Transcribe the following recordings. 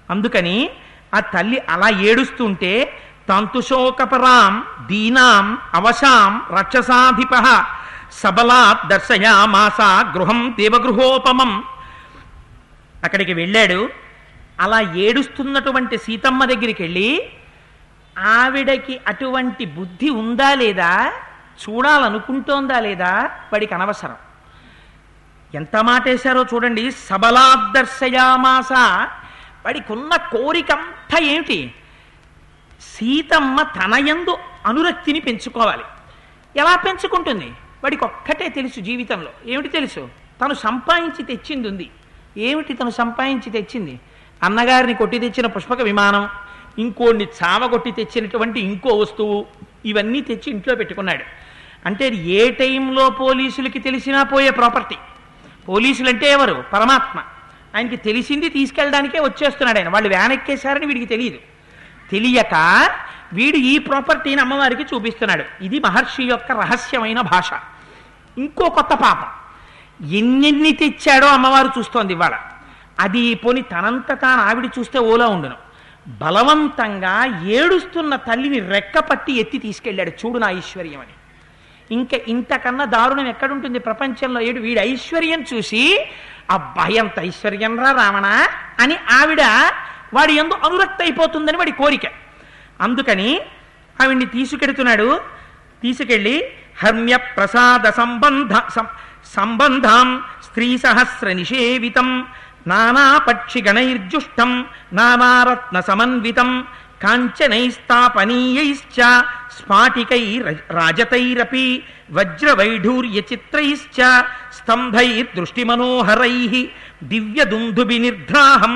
అందుకని ఆ తల్లి అలా ఏడుస్తుంటే తంతుశోకపరాం దీనాం అవశాం రక్షసాధిప సబలాత్ దర్శయామాస గృహం దేవగృహోపమం అక్కడికి వెళ్ళాడు అలా ఏడుస్తున్నటువంటి సీతమ్మ దగ్గరికి వెళ్ళి ఆవిడకి అటువంటి బుద్ధి ఉందా లేదా చూడాలనుకుంటోందా లేదా వాడికి అనవసరం ఎంత మాట వేశారో చూడండి సబలాదర్శయామాస వాడికి ఉన్న కోరికంతా ఏమిటి సీతమ్మ తనయందు అనురక్తిని పెంచుకోవాలి ఎలా పెంచుకుంటుంది వాడికి ఒక్కటే తెలుసు జీవితంలో ఏమిటి తెలుసు తను సంపాదించి తెచ్చింది ఉంది ఏమిటి తను సంపాదించి తెచ్చింది అన్నగారిని కొట్టి తెచ్చిన పుష్పక విమానం ఇంకోడిని చావగొట్టి తెచ్చినటువంటి ఇంకో వస్తువు ఇవన్నీ తెచ్చి ఇంట్లో పెట్టుకున్నాడు అంటే అది ఏ టైంలో పోలీసులకి తెలిసినా పోయే ప్రాపర్టీ పోలీసులు అంటే ఎవరు పరమాత్మ ఆయనకి తెలిసింది తీసుకెళ్ళడానికే వచ్చేస్తున్నాడు ఆయన వాళ్ళు వ్యాన్ ఎక్కేశారని వీడికి తెలియదు తెలియక వీడు ఈ ప్రాపర్టీని అమ్మవారికి చూపిస్తున్నాడు ఇది మహర్షి యొక్క రహస్యమైన భాష ఇంకో కొత్త పాపం ఎన్నెన్ని తెచ్చాడో అమ్మవారు చూస్తోంది ఇవాళ అది పోని తనంత తాను ఆవిడ చూస్తే ఓలా ఉండును బలవంతంగా ఏడుస్తున్న తల్లిని రెక్కపట్టి ఎత్తి తీసుకెళ్ళాడు చూడు నా ఐశ్వర్యం అని ఇంకా ఇంతకన్నా దారుణం ఎక్కడుంటుంది ప్రపంచంలో ఏడు వీడి ఐశ్వర్యం చూసి అబ్బాయి ఎంత ఐశ్వర్యం రా రావణ అని ఆవిడ వాడి ఎందు అనురక్త అయిపోతుందని వాడి కోరిక అందుకని ఆవిడ్ని తీసుకెడుతున్నాడు తీసుకెళ్ళి హర్మ్య ప్రసాద సంబంధ సం- సంబంధం స్త్రీ సహస్ర నిషేవితం నానా పక్షి గణైర్జుష్టం నానారత్న సమన్వితం కాంచనైస్తాపనీయైశ్చ స్ఫాటికై రాజతైరపి వజ్రవైఢూర్య చిత్రైశ్చ స్తంభైర్దృష్టిమనోహరై దివ్యదుందుబి నిర్ద్రాహం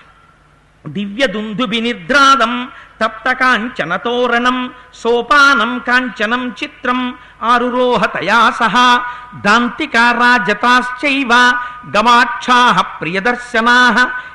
దివ్యదుందుబినిద్రాదం తప్తకాంచనతోరణం సోపానం కాంచనం చిత్రం ఆరురోహతయా సహ దాంతికారాజతాశ్చైవ గమాక్షాః ప్రియదర్శనాః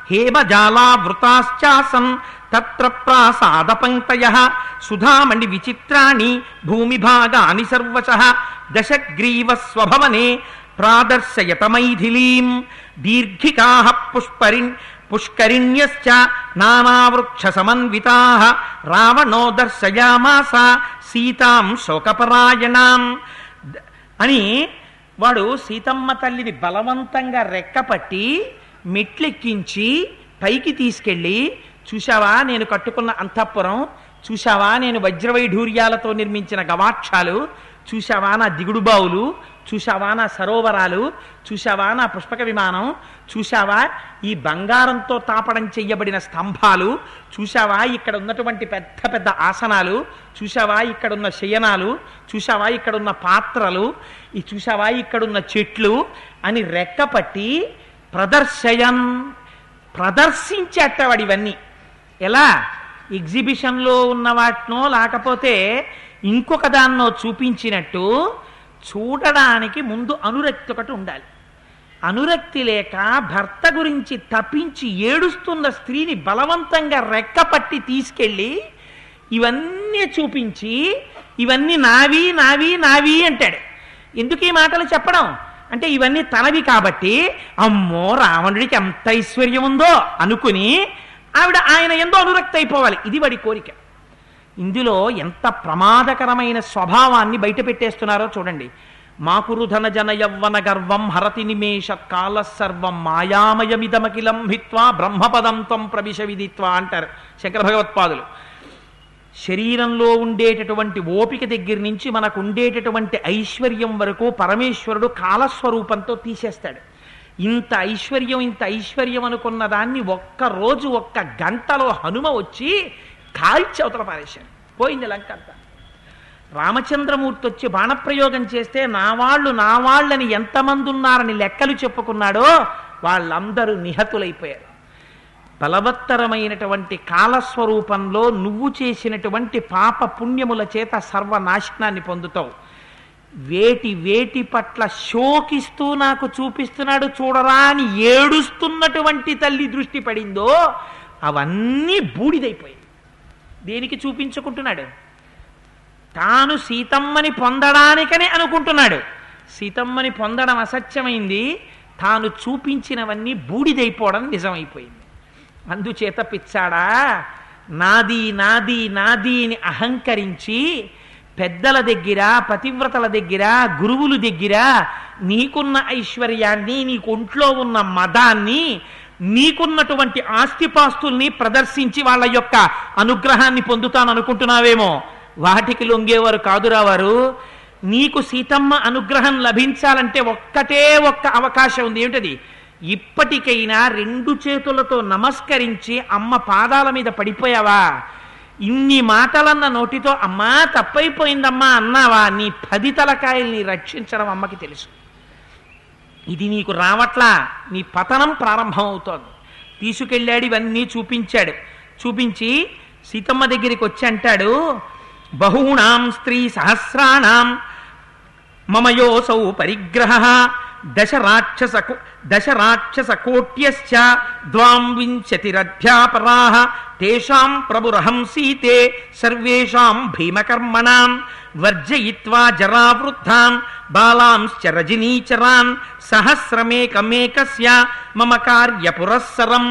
హేమజాలావృతాశ్చాసన్ తత్ర ప్రాసాదపంక్తయః సుధామణి విచిత్రాణి భూమిభాగాని సర్వశః దశగ్రీవ స్వభవనే ప్రాదర్శయత మైథిలీం దీర్ఘికాః పుష్పరిణ్ పుష్కరిణ్యశ్చ నానావృక్ష సమన్వితాః రావణో దర్శయామాస సీతాం శోకపరాయణాం ద- అని వాడు సీతమ్మ తల్లిని బలవంతంగా రెక్కపట్టి మెట్లెక్కించి పైకి తీసుకెళ్ళి చూశావా నేను కట్టుకున్న అంతఃపురం చూశావా నేను వజ్రవైఢూర్యాలతో నిర్మించిన గవాక్షాలు చూశావా నా దిగుడు బావులు చూశావా నా సరోవరాలు చూశావా నా పుష్పక విమానం చూశావా ఈ బంగారంతో తాపడం చెయ్యబడిన స్తంభాలు చూశావా ఇక్కడ ఉన్నటువంటి పెద్ద పెద్ద ఆసనాలు చూశావా ఇక్కడున్న శయనాలు చూశావా ఇక్కడున్న పాత్రలు ఈ చూశావా ఇక్కడున్న చెట్లు అని రెక్కపట్టి ప్రదర్శయన్ ప్రదర్శించేటవాడు ఇవన్నీ ఎలా ఎగ్జిబిషన్లో ఉన్న వాటినో లేకపోతే ఇంకొక దాన్నో చూపించినట్టు చూడడానికి ముందు అనురక్తి ఒకటి ఉండాలి అనురక్తి లేక భర్త గురించి తప్పించి ఏడుస్తున్న స్త్రీని బలవంతంగా రెక్కపట్టి తీసుకెళ్ళి ఇవన్నీ చూపించి ఇవన్నీ నావి నావి నావి అంటాడు ఎందుకు ఈ మాటలు చెప్పడం అంటే ఇవన్నీ తనవి కాబట్టి అమ్మో రావణుడికి ఎంత ఐశ్వర్యం ఉందో అనుకుని ఆవిడ ఆయన ఎంతో అనురక్తి అయిపోవాలి ఇది వాడి కోరిక ఇందులో ఎంత ప్రమాదకరమైన స్వభావాన్ని బయట పెట్టేస్తున్నారో చూడండి మాకురుధన జన యవ్వన గర్వం హరతి నిమేష కాల సర్వం మాయామయమిదమకిలం హిత్వా బ్రహ్మపదం త్వం ప్రవిశ విదిత్వా అంటారు శంకర భగవత్పాదులు శరీరంలో ఉండేటటువంటి ఓపిక దగ్గర నుంచి మనకు ఉండేటటువంటి ఐశ్వర్యం వరకు పరమేశ్వరుడు కాలస్వరూపంతో తీసేస్తాడు ఇంత ఐశ్వర్యం ఇంత ఐశ్వర్యం అనుకున్న దాన్ని ఒక్క రోజు ఒక్క గంటలో హనుమ వచ్చి కాల్చి అవతల పారేశాడు పోయింది లంక అంతా రామచంద్రమూర్తి వచ్చి బాణప్రయోగం చేస్తే నా వాళ్ళు నా వాళ్ళని ఎంతమంది ఉన్నారని లెక్కలు చెప్పుకున్నాడో వాళ్ళందరూ నిహతులైపోయారు బలవత్తరమైనటువంటి కాలస్వరూపంలో నువ్వు చేసినటువంటి పాప పుణ్యముల చేత సర్వనాశనాన్ని పొందుతావు వేటి వేటి పట్ల శోకిస్తూ నాకు చూపిస్తున్నాడు చూడరా అని ఏడుస్తున్నటువంటి తల్లి దృష్టి పడిందో అవన్నీ బూడిదైపోయాయి దేనికి చూపించుకుంటున్నాడు తాను సీతమ్మని పొందడానికనే అనుకుంటున్నాడు సీతమ్మని పొందడం అసత్యమైంది తాను చూపించినవన్నీ బూడిదైపోవడం నిజమైపోయింది అందుచేత పిచ్చాడా నాది నాది నాది అని అహంకరించి పెద్దల దగ్గర పతివ్రతల దగ్గర గురువుల దగ్గర నీకున్న ఐశ్వర్యాన్ని నీకు ఒంట్లో ఉన్న మదాన్ని నీకున్నటువంటి ఆస్తిపాస్తుల్ని ప్రదర్శించి వాళ్ళ యొక్క అనుగ్రహాన్ని పొందుతాను అనుకుంటున్నావేమో వాటికి లొంగేవారు కాదురా వారు నీకు సీతమ్మ అనుగ్రహం లభించాలంటే ఒక్కటే ఒక్క అవకాశం ఉంది ఏమిటది ఇప్పటికైనా రెండు చేతులతో నమస్కరించి అమ్మ పాదాల మీద పడిపోయావా ఇన్ని మాటలన్న నోటితో అమ్మా తప్పైపోయిందమ్మా అన్నావా నీ పది తలకాయల్ని రక్షించడం అమ్మకి తెలుసు ఇది నీకు రావట్లా నీ పతనం ప్రారంభమవుతోంది తీసుకెళ్ళాడు ఇవన్నీ చూపించాడు చూపించి సీతమ్మ దగ్గరికి వచ్చి అంటాడు బహూణాం స్త్రీ సహస్రాణం మమయోసౌ పరిగ్రహ దశ రాక్షస దశ రాక్షస కోట్యశ్చ ద్వాం వింశతిరధ్యాపరా తేషాం ప్రభురహం సీతే సర్వేషాం భీమకర్మణాం వర్జయిత్వా జరావృద్ధాన్ బాలాంశ్చ రజనీచరాన్ సహస్రమేకమేకస్య మమ కార్య పురస్సరం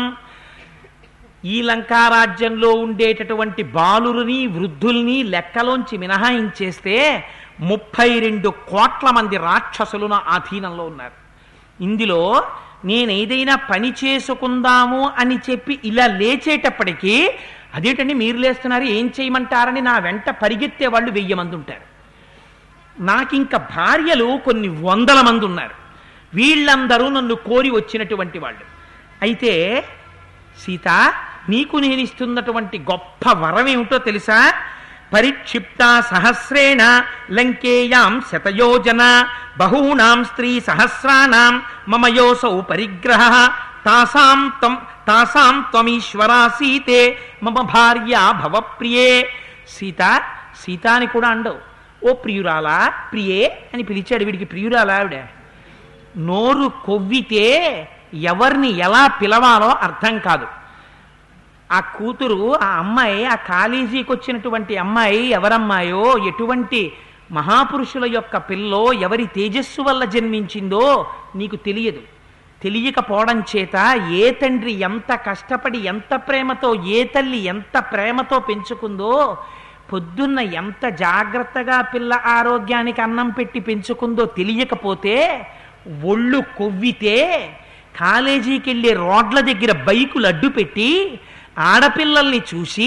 ఈ లంకారాజ్యంలో ఉండేటటువంటి బాలుని వృద్ధుల్ని లెక్కలోంచి మినహాయించేస్తే ముప్పై రెండు కోట్ల మంది రాక్షసులు నా ఆధీనంలో ఉన్నారు ఇందులో నేను ఏదైనా పని చేసుకుందాము అని చెప్పి ఇలా లేచేటప్పటికీ అదేంటండి మీరు లేస్తున్నారు ఏం చేయమంటారని నా వెంట పరిగెత్తే వాళ్ళు వెయ్యి మంది ఉంటారు నాకింక భార్యలు కొన్ని వందల మంది ఉన్నారు వీళ్ళందరూ నన్ను కోరి వచ్చినటువంటి వాళ్ళు అయితే సీత నీకు నేను ఇస్తున్నటువంటి గొప్ప వరం ఏమిటో తెలుసా పరిక్షిప్త సహస్రేణ లంకేయాం శతయోజన బహూనాం స్త్రీ సహస్రాణం మమ యోసౌ పరిగ్రహ తాసాం తం తాసాం త్వమీశ్వరా సీతే మమ భార్య భవప్రియే సీత సీత అని కూడా అండవు ఓ ప్రియురాలా ప్రియే అని పిలిచాడు వీడికి ప్రియురాలా ఆవిడ నోరు కొవ్వితే ఎవరిని ఎలా పిలవాలో అర్థం కాదు ఆ కూతురు ఆ అమ్మాయి ఆ కాలేజీకి వచ్చినటువంటి అమ్మాయి ఎవరమ్మాయో ఎటువంటి మహాపురుషుల యొక్క పిల్లో ఎవరి తేజస్సు వల్ల జన్మించిందో నీకు తెలియదు తెలియకపోవడం చేత ఏ తండ్రి ఎంత కష్టపడి ఎంత ప్రేమతో ఏ తల్లి ఎంత ప్రేమతో పెంచుకుందో పొద్దున్న ఎంత జాగ్రత్తగా పిల్ల ఆరోగ్యానికి అన్నం పెట్టి పెంచుకుందో తెలియకపోతే ఒళ్ళు కొవ్వితే కాలేజీకి వెళ్ళే రోడ్ల దగ్గర బైకులు అడ్డు పెట్టి ఆడపిల్లల్ని చూసి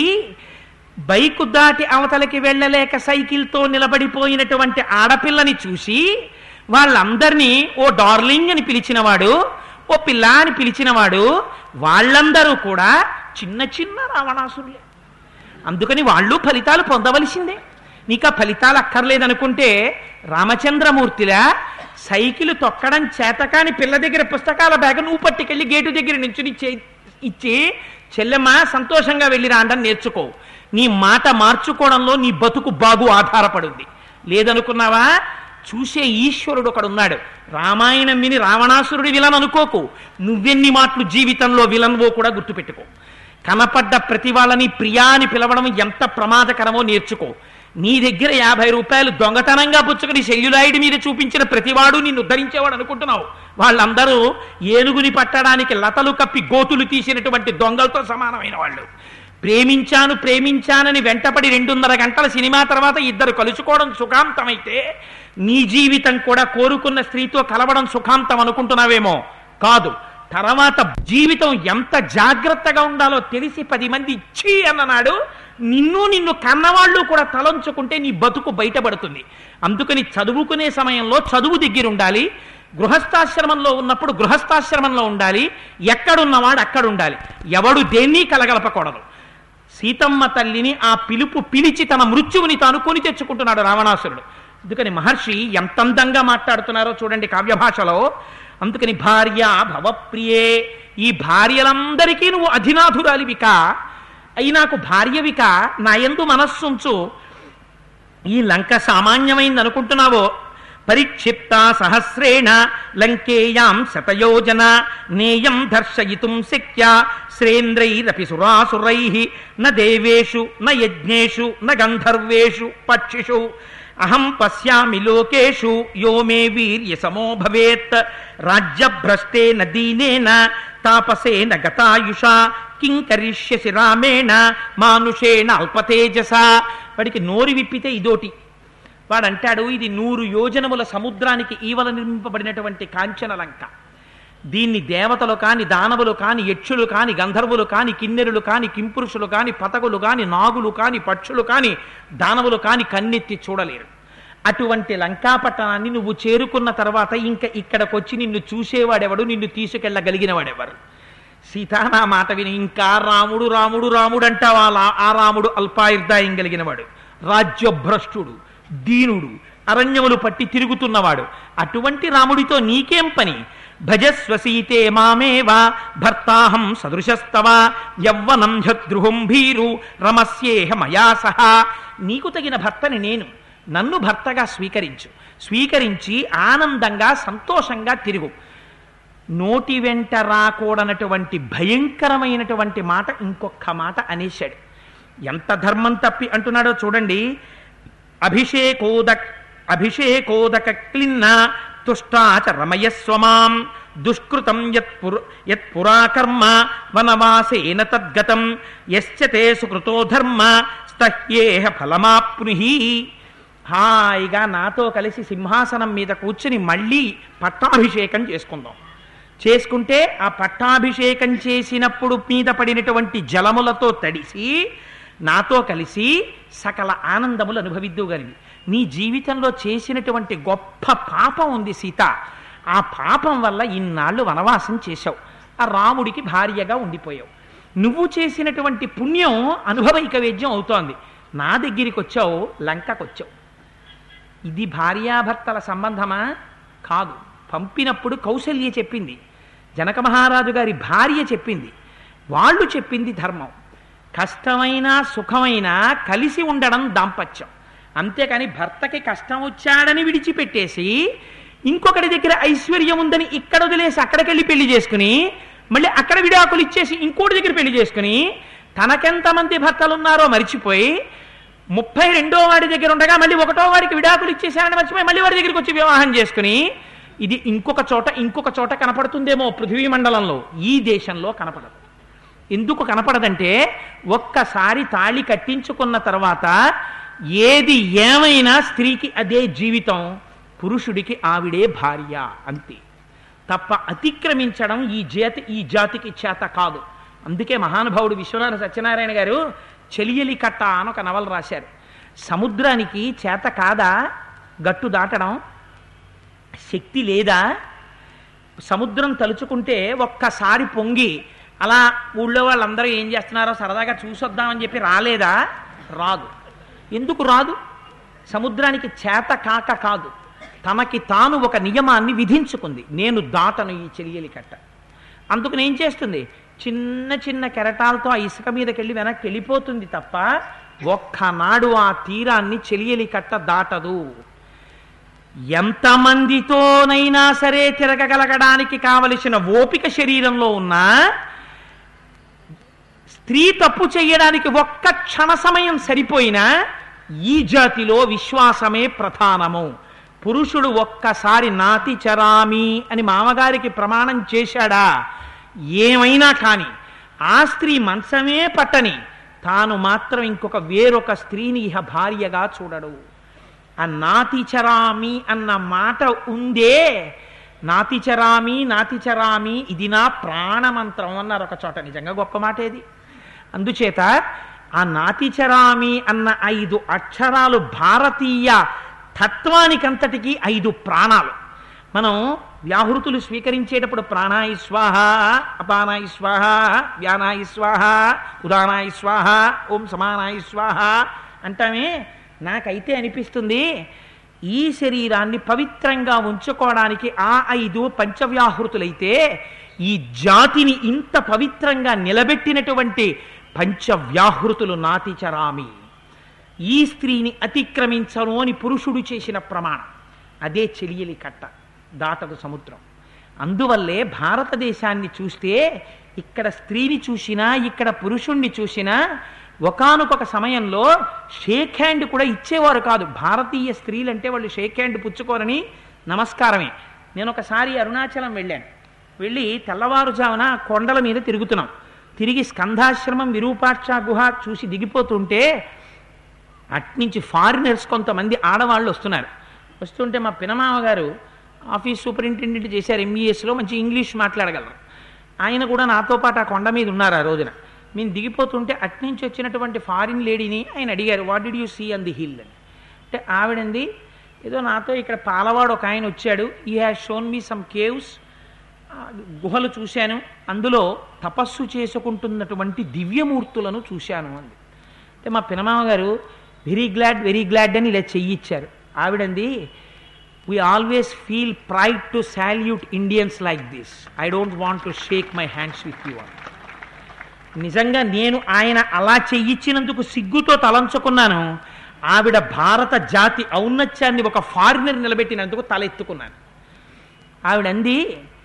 బైకు దాటి అవతలకి వెళ్ళలేక సైకిల్తో నిలబడిపోయినటువంటి ఆడపిల్లని చూసి వాళ్ళందరినీ ఓ డార్లింగ్ అని పిలిచినవాడు ఓ పిల్ల అని పిలిచినవాడు వాళ్ళందరూ కూడా చిన్న చిన్న రావణాసురులే అందుకని వాళ్ళు ఫలితాలు పొందవలసిందే నీకు ఆ ఫలితాలు అక్కర్లేదనుకుంటే రామచంద్రమూర్తిలా సైకిల్ తొక్కడం చేతకాని పిల్ల దగ్గర పుస్తకాల బ్యాగ్ నువ్వు పట్టుకెళ్ళి గేటు దగ్గర నుంచి ఇచ్చి చెల్లెమ్మ సంతోషంగా వెళ్ళి రాండని నేర్చుకో నీ మాట మార్చుకోవడంలో నీ బతుకు బాగు ఆధారపడుంది లేదనుకున్నావా చూసే ఈశ్వరుడు ఒకడు ఉన్నాడు రామాయణం విని రావణాసురుడి విలన్ అనుకోకు నువ్వెన్ని మాటలు జీవితంలో విలన్వో కూడా గుర్తుపెట్టుకో కనపడ్డ ప్రతి వాళ్ళని ప్రియా అని పిలవడం ఎంత ప్రమాదకరమో నేర్చుకో నీ దగ్గర యాభై రూపాయలు దొంగతనంగా పుచ్చుకుని సెల్యులాయిడ్ మీద చూపించిన ప్రతివాడు నిన్ను ఉద్ధరించేవాడు అనుకుంటున్నావు వాళ్ళందరూ ఏనుగుని పట్టడానికి లతలు కప్పి గోతులు తీసినటువంటి దొంగలతో సమానమైన వాళ్ళు ప్రేమించాను ప్రేమించానని వెంటపడి రెండున్నర గంటల సినిమా తర్వాత ఇద్దరు కలుసుకోవడం సుఖాంతమైతే నీ జీవితం కూడా కోరుకున్న స్త్రీతో కలవడం సుఖాంతం అనుకుంటున్నావేమో కాదు తర్వాత జీవితం ఎంత జాగ్రత్తగా ఉండాలో తెలిసి పది మంది ఇచ్చి అన్ననాడు నిన్ను నిన్ను కన్నవాళ్ళు కూడా తలంచుకుంటే నీ బతుకు బయటపడుతుంది అందుకని చదువుకునే సమయంలో చదువు దగ్గర ఉండాలి గృహస్థాశ్రమంలో ఉన్నప్పుడు గృహస్థాశ్రమంలో ఉండాలి ఎక్కడున్నవాడు అక్కడ ఉండాలి ఎవడు దేన్ని కలగలపకూడదు సీతమ్మ తల్లిని ఆ పిలుపు పిలిచి తన మృత్యువుని తాను కొని తెచ్చుకుంటున్నాడు రావణాసురుడు అందుకని మహర్షి ఎంత అందంగా మాట్లాడుతున్నారో చూడండి కావ్య భాషలో అందుకని భార్య భవప్రియే ఈ భార్యలందరికీ నువ్వు అధినాథురాలివిక అయి నాకు భార్యవిక నా ఎందు మనస్సుంచు ఈ లంక సామాన్యమైంది అనుకుంటున్నావో పరిక్షిప్త సహస్రేణ లంకేయాం శతయోజన నేయం దర్శయితుం శక్య శ్రేంద్రైరపి సురాసురై న దేవేషు న యజ్ఞేషు న గంధర్వేషు పక్షిషు అహం పశ్యామి లోకేషు యో మే వీర్య సమో భవేత్ రాజ్యభ్రష్టేన దీనేన తాపసేన గతాయుష కిం కరిష్యసి రామేణ మానుషేణ అల్పతేజస వాడికి నోరు విప్పితే ఇదోటి వాడు అంటాడు ఇది నూరు యోజనముల సముద్రానికి ఈవల నిర్మింపబడినటువంటి కాంచన లంక దీన్ని దేవతలు కాని దానవులు కాని యక్షులు కాని గంధర్వులు కాని కిన్నెరులు కాని కింపురుషులు కాని పతకులు కాని నాగులు కాని పక్షులు కాని దానవులు కాని కన్నెత్తి చూడలేరు అటువంటి లంకాపట్టణాన్ని నువ్వు చేరుకున్న తర్వాత ఇంకా ఇక్కడికొచ్చి నిన్ను చూసేవాడెవడు నిన్ను తీసుకెళ్ళగలిగిన వాడెవరు సీత నా మాట విని ఇంకా రాముడు రాముడు రాముడు అంటావా లా- ఆ రాముడు అల్పాయుర్దాయం కలిగిన వాడు రాజ్యభ్రష్టుడు దీనుడు అరణ్యములు పట్టి తిరుగుతున్నవాడు అటువంటి రాముడితో నీకేం పని భజస్వ సీతే మామేవా భర్తాహం సదృశస్తవ యవ్వనం జద్రుహం భీరు రమస్యేహ మయా సహా నీకు తగిన భర్తని నేను నన్ను భర్తగా స్వీకరించు స్వీకరించి ఆనందంగా సంతోషంగా తిరుగు నోటి వెంట రాకూడనటువంటి భయంకరమైనటువంటి మాట ఇంకొక మాట అనేశాడు ఎంత ధర్మం తప్పి అంటున్నాడో చూడండి అభిషేకోద అభిషేకోదక క్లిన్న తుష్టాచ రమయస్వమాం దుష్కృతం యత్పురు యత్పురాకర్మ వనవాసేన తద్గతం యశ్చ తే సుకృతో ధర్మ స్తహ్యేహ ఫలమాప్నుహి హాయిగా నాతో కలిసి సింహాసనం మీద కూర్చుని మళ్ళీ పట్టాభిషేకం చేసుకుందాం చేసుకుంటే ఆ పట్టాభిషేకం చేసినప్పుడు మీద పడినటువంటి జలములతో తడిసి నాతో కలిసి సకల ఆనందములు అనుభవిద్దుగలిగి నీ జీవితంలో చేసినటువంటి గొప్ప పాపం ఉంది సీత ఆ పాపం వల్ల ఇన్నాళ్ళు వనవాసం చేశావు ఆ రాముడికి భార్యగా ఉండిపోయావు నువ్వు చేసినటువంటి పుణ్యం అనుభవైక వేద్యం అవుతోంది నా దగ్గరికి వచ్చావు లంకకు వచ్చావు ఇది భార్యాభర్తల సంబంధమా కాదు పంపినప్పుడు కౌశల్య చెప్పింది జనక మహారాజు గారి భార్య చెప్పింది వాళ్ళు చెప్పింది ధర్మం కష్టమైనా సుఖమైనా కలిసి ఉండడం దాంపత్యం అంతేకాని భర్తకి కష్టం వచ్చాడని విడిచిపెట్టేసి ఇంకొకటి దగ్గర ఐశ్వర్యం ఉందని ఇక్కడ వదిలేసి అక్కడికెళ్ళి పెళ్లి చేసుకుని మళ్ళీ అక్కడ విడాకులు ఇచ్చేసి ఇంకోటి దగ్గర పెళ్లి చేసుకుని తనకెంతమంది భర్తలు ఉన్నారో మరిచిపోయి ముప్పై రెండో వాడి దగ్గర ఉండగా మళ్ళీ ఒకటో వాడికి విడాకులు ఇచ్చేసారని మర్చిపోయి మళ్ళీ వాడి దగ్గరికి వచ్చి వివాహం చేసుకుని ఇది ఇంకొక చోట ఇంకొక చోట కనపడుతుందేమో పృథ్వీ మండలంలో ఈ దేశంలో కనపడదు ఎందుకు కనపడదంటే ఒక్కసారి తాళి కట్టించుకున్న తర్వాత ఏది ఏమైనా స్త్రీకి అదే జీవితం పురుషుడికి ఆవిడే భార్య అంతే తప్ప అతిక్రమించడం ఈ జాతి ఈ జాతికి చేత కాదు అందుకే మహానుభావుడు విశ్వనాథ సత్యనారాయణ గారు చెలియలి కట్ట అని ఒక నవల రాశారు సముద్రానికి చేత కాదా గట్టు దాటడం శక్తి లేదా సముద్రం తలుచుకుంటే ఒక్కసారి పొంగి అలా ఊళ్ళో వాళ్ళందరూ ఏం చేస్తున్నారో సరదాగా చూసొద్దామని చెప్పి రాలేదా రాదు ఎందుకు రాదు సముద్రానికి చేత కాక కాదు తనకి తాను ఒక నియమాన్ని విధించుకుంది నేను దాటను ఈ చెలియలి కట్ట అందుకని ఏం చేస్తుంది చిన్న చిన్న కెరటాలతో ఆ ఇసుక మీదకెళ్ళి వెనక్కి వెళ్ళిపోతుంది తప్ప ఒక్కనాడు ఆ తీరాన్ని చెలియలి కట్ట దాటదు ఎంతమందితోనైనా సరే తిరగగలగడానికి కావలసిన ఓపిక శరీరంలో ఉన్నా స్త్రీ తప్పు చేయడానికి ఒక్క క్షణ సమయం సరిపోయినా ఈ జాతిలో విశ్వాసమే ప్రధానము పురుషుడు ఒక్కసారి నాతి చరామి అని మామగారికి ప్రమాణం చేశాడా ఏమైనా కాని ఆ స్త్రీ మంచమే పట్టని తాను మాత్రం ఇంకొక వేరొక స్త్రీని ఇహ భార్యగా చూడడు ఆ నాతిచరామి అన్న మాట ఉందే నాతిచరామి నాతిచరామి ఇది నా ప్రాణమంత్రం అన్నారు ఒక చోట నిజంగా గొప్ప మాట ఏది అందుచేత ఆ నాతిచరామి అన్న ఐదు అక్షరాలు భారతీయ తత్వానికంతటికి ఐదు ప్రాణాలు మనం వ్యాహృతులు స్వీకరించేటప్పుడు ప్రాణాయి స్వాహ అపానాయి స్వాహ వ్యానాయి స్వాహ ఉదానాయి స్వాహ ఓం సమానాయి స్వాహ అంటామే నాకైతే అనిపిస్తుంది ఈ శరీరాన్ని పవిత్రంగా ఉంచుకోవడానికి ఆ ఐదు పంచవ్యాహృతులైతే ఈ జాతిని ఇంత పవిత్రంగా నిలబెట్టినటువంటి పంచవ్యాహృతులు నాతిచరామి ఈ స్త్రీని అతిక్రమించను అని పురుషుడు చేసిన ప్రమాణం అదే చెలియలి కట్ట దాటదు సముద్రం అందువల్లే భారతదేశాన్ని చూస్తే ఇక్కడ స్త్రీని చూసినా ఇక్కడ పురుషుణ్ణి చూసినా ఒకానొక సమయంలో షేక్ హ్యాండ్ కూడా ఇచ్చేవారు కాదు భారతీయ స్త్రీలంటే వాళ్ళు షేక్ హ్యాండ్ పుచ్చుకోరని నమస్కారమే నేను ఒకసారి అరుణాచలం వెళ్ళాను వెళ్ళి తెల్లవారుజామున కొండల మీద తిరుగుతున్నాం తిరిగి స్కంధాశ్రమం విరూపాక్ష గుహ చూసి దిగిపోతుంటే అట్నుంచి ఫారినర్స్ కొంతమంది ఆడవాళ్ళు వస్తున్నారు వస్తుంటే మా పినమామ గారు ఆఫీస్ సూపరింటెండెంట్ చేశారు ఎంబీఎస్లో మంచి ఇంగ్లీష్ మాట్లాడగలరు ఆయన కూడా నాతో పాటు ఆ కొండ మీద ఉన్నారు ఆ రోజున మేము దిగిపోతుంటే అట్నుంచి వచ్చినటువంటి ఫారిన్ లేడీని ఆయన అడిగారు what did you see on the hill అని అంటే ఆవిడంది ఏదో నాతో ఇక్కడ పాలవాడు ఒక ఆయన వచ్చాడు ఈ has shown me some caves గుహలు చూశాను అందులో తపస్సు చేసుకుంటున్నటువంటి దివ్యమూర్తులను చూశాను అంది అంటే మా పినమామ గారు వెరీ గ్లాడ్ వెరీ గ్లాడ్ అని ఇలా చెయ్యిచ్చారు ఆవిడంది we always feel pride to salute Indians like this I don't want to shake my hands with you అని నిజంగా నేను ఆయన అలా చెయ్యిచ్చినందుకు సిగ్గుతో తలంచుకున్నాను ఆవిడ భారత జాతి ఔన్నత్యాన్ని ఒక ఫారినర్ నిలబెట్టినందుకు తలెత్తుకున్నాను ఆవిడంది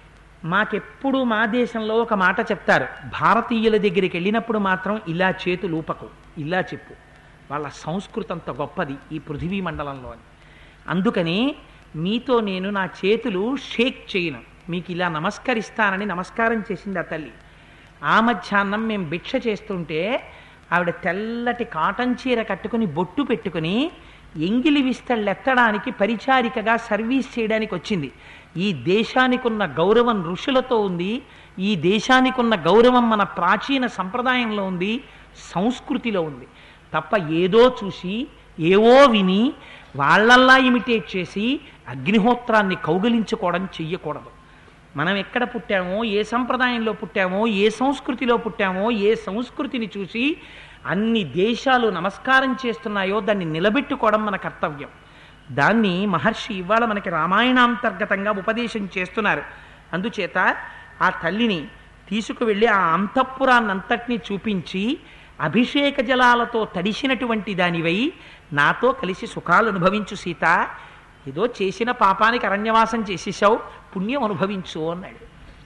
మాకెప్పుడు మా దేశంలో ఒక మాట చెప్తారు భారతీయుల దగ్గరికి వెళ్ళినప్పుడు మాత్రం ఇలా చేతులు ఊపకు ఇలా చెప్పు వాళ్ళ సంస్కృతి అంత గొప్పది ఈ పృథివీ మండలంలో అని అందుకని మీతో నేను నా చేతులు షేక్ చేయను మీకు ఇలా నమస్కరిస్తానని నమస్కారం చేసింది ఆ తల్లి ఆ మధ్యాహ్నం మేము భిక్ష చేస్తుంటే ఆవిడ తెల్లటి కాటన్ చీర కట్టుకుని బొట్టు పెట్టుకుని ఎంగిలి విస్తళ్ళు ఎత్తడానికి పరిచారికగా సర్వీస్ చేయడానికి వచ్చింది ఈ దేశానికి ఉన్న గౌరవం ఋషులతో ఉంది ఈ దేశానికి ఉన్న గౌరవం మన ప్రాచీన సంప్రదాయంలో ఉంది సంస్కృతిలో ఉంది తప్ప ఏదో చూసి ఏవో విని వాళ్ళల్లా ఇమిటేట్ చేసి అగ్నిహోత్రాన్ని కౌగలించుకోవడం చెయ్యకూడదు మనం ఎక్కడ పుట్టామో ఏ సంప్రదాయంలో పుట్టామో ఏ సంస్కృతిలో పుట్టామో ఏ సంస్కృతిని చూసి అన్ని దేశాలు నమస్కారం చేస్తున్నాయో దాన్ని నిలబెట్టుకోవడం మన కర్తవ్యం దాన్ని మహర్షి ఇవాళ మనకి రామాయణాంతర్గతంగా ఉపదేశం చేస్తున్నారు అందుచేత ఆ తల్లిని తీసుకువెళ్ళి ఆ అంతఃపురాన్నంతటినీ చూపించి అభిషేక జలాలతో తడిసినటువంటి దానివై నాతో కలిసి సుఖాలు అనుభవించు సీత ఏదో చేసిన పాపానికి అరణ్యవాసం చేసేసావు పుణ్యం అనుభవించు అన్నాడు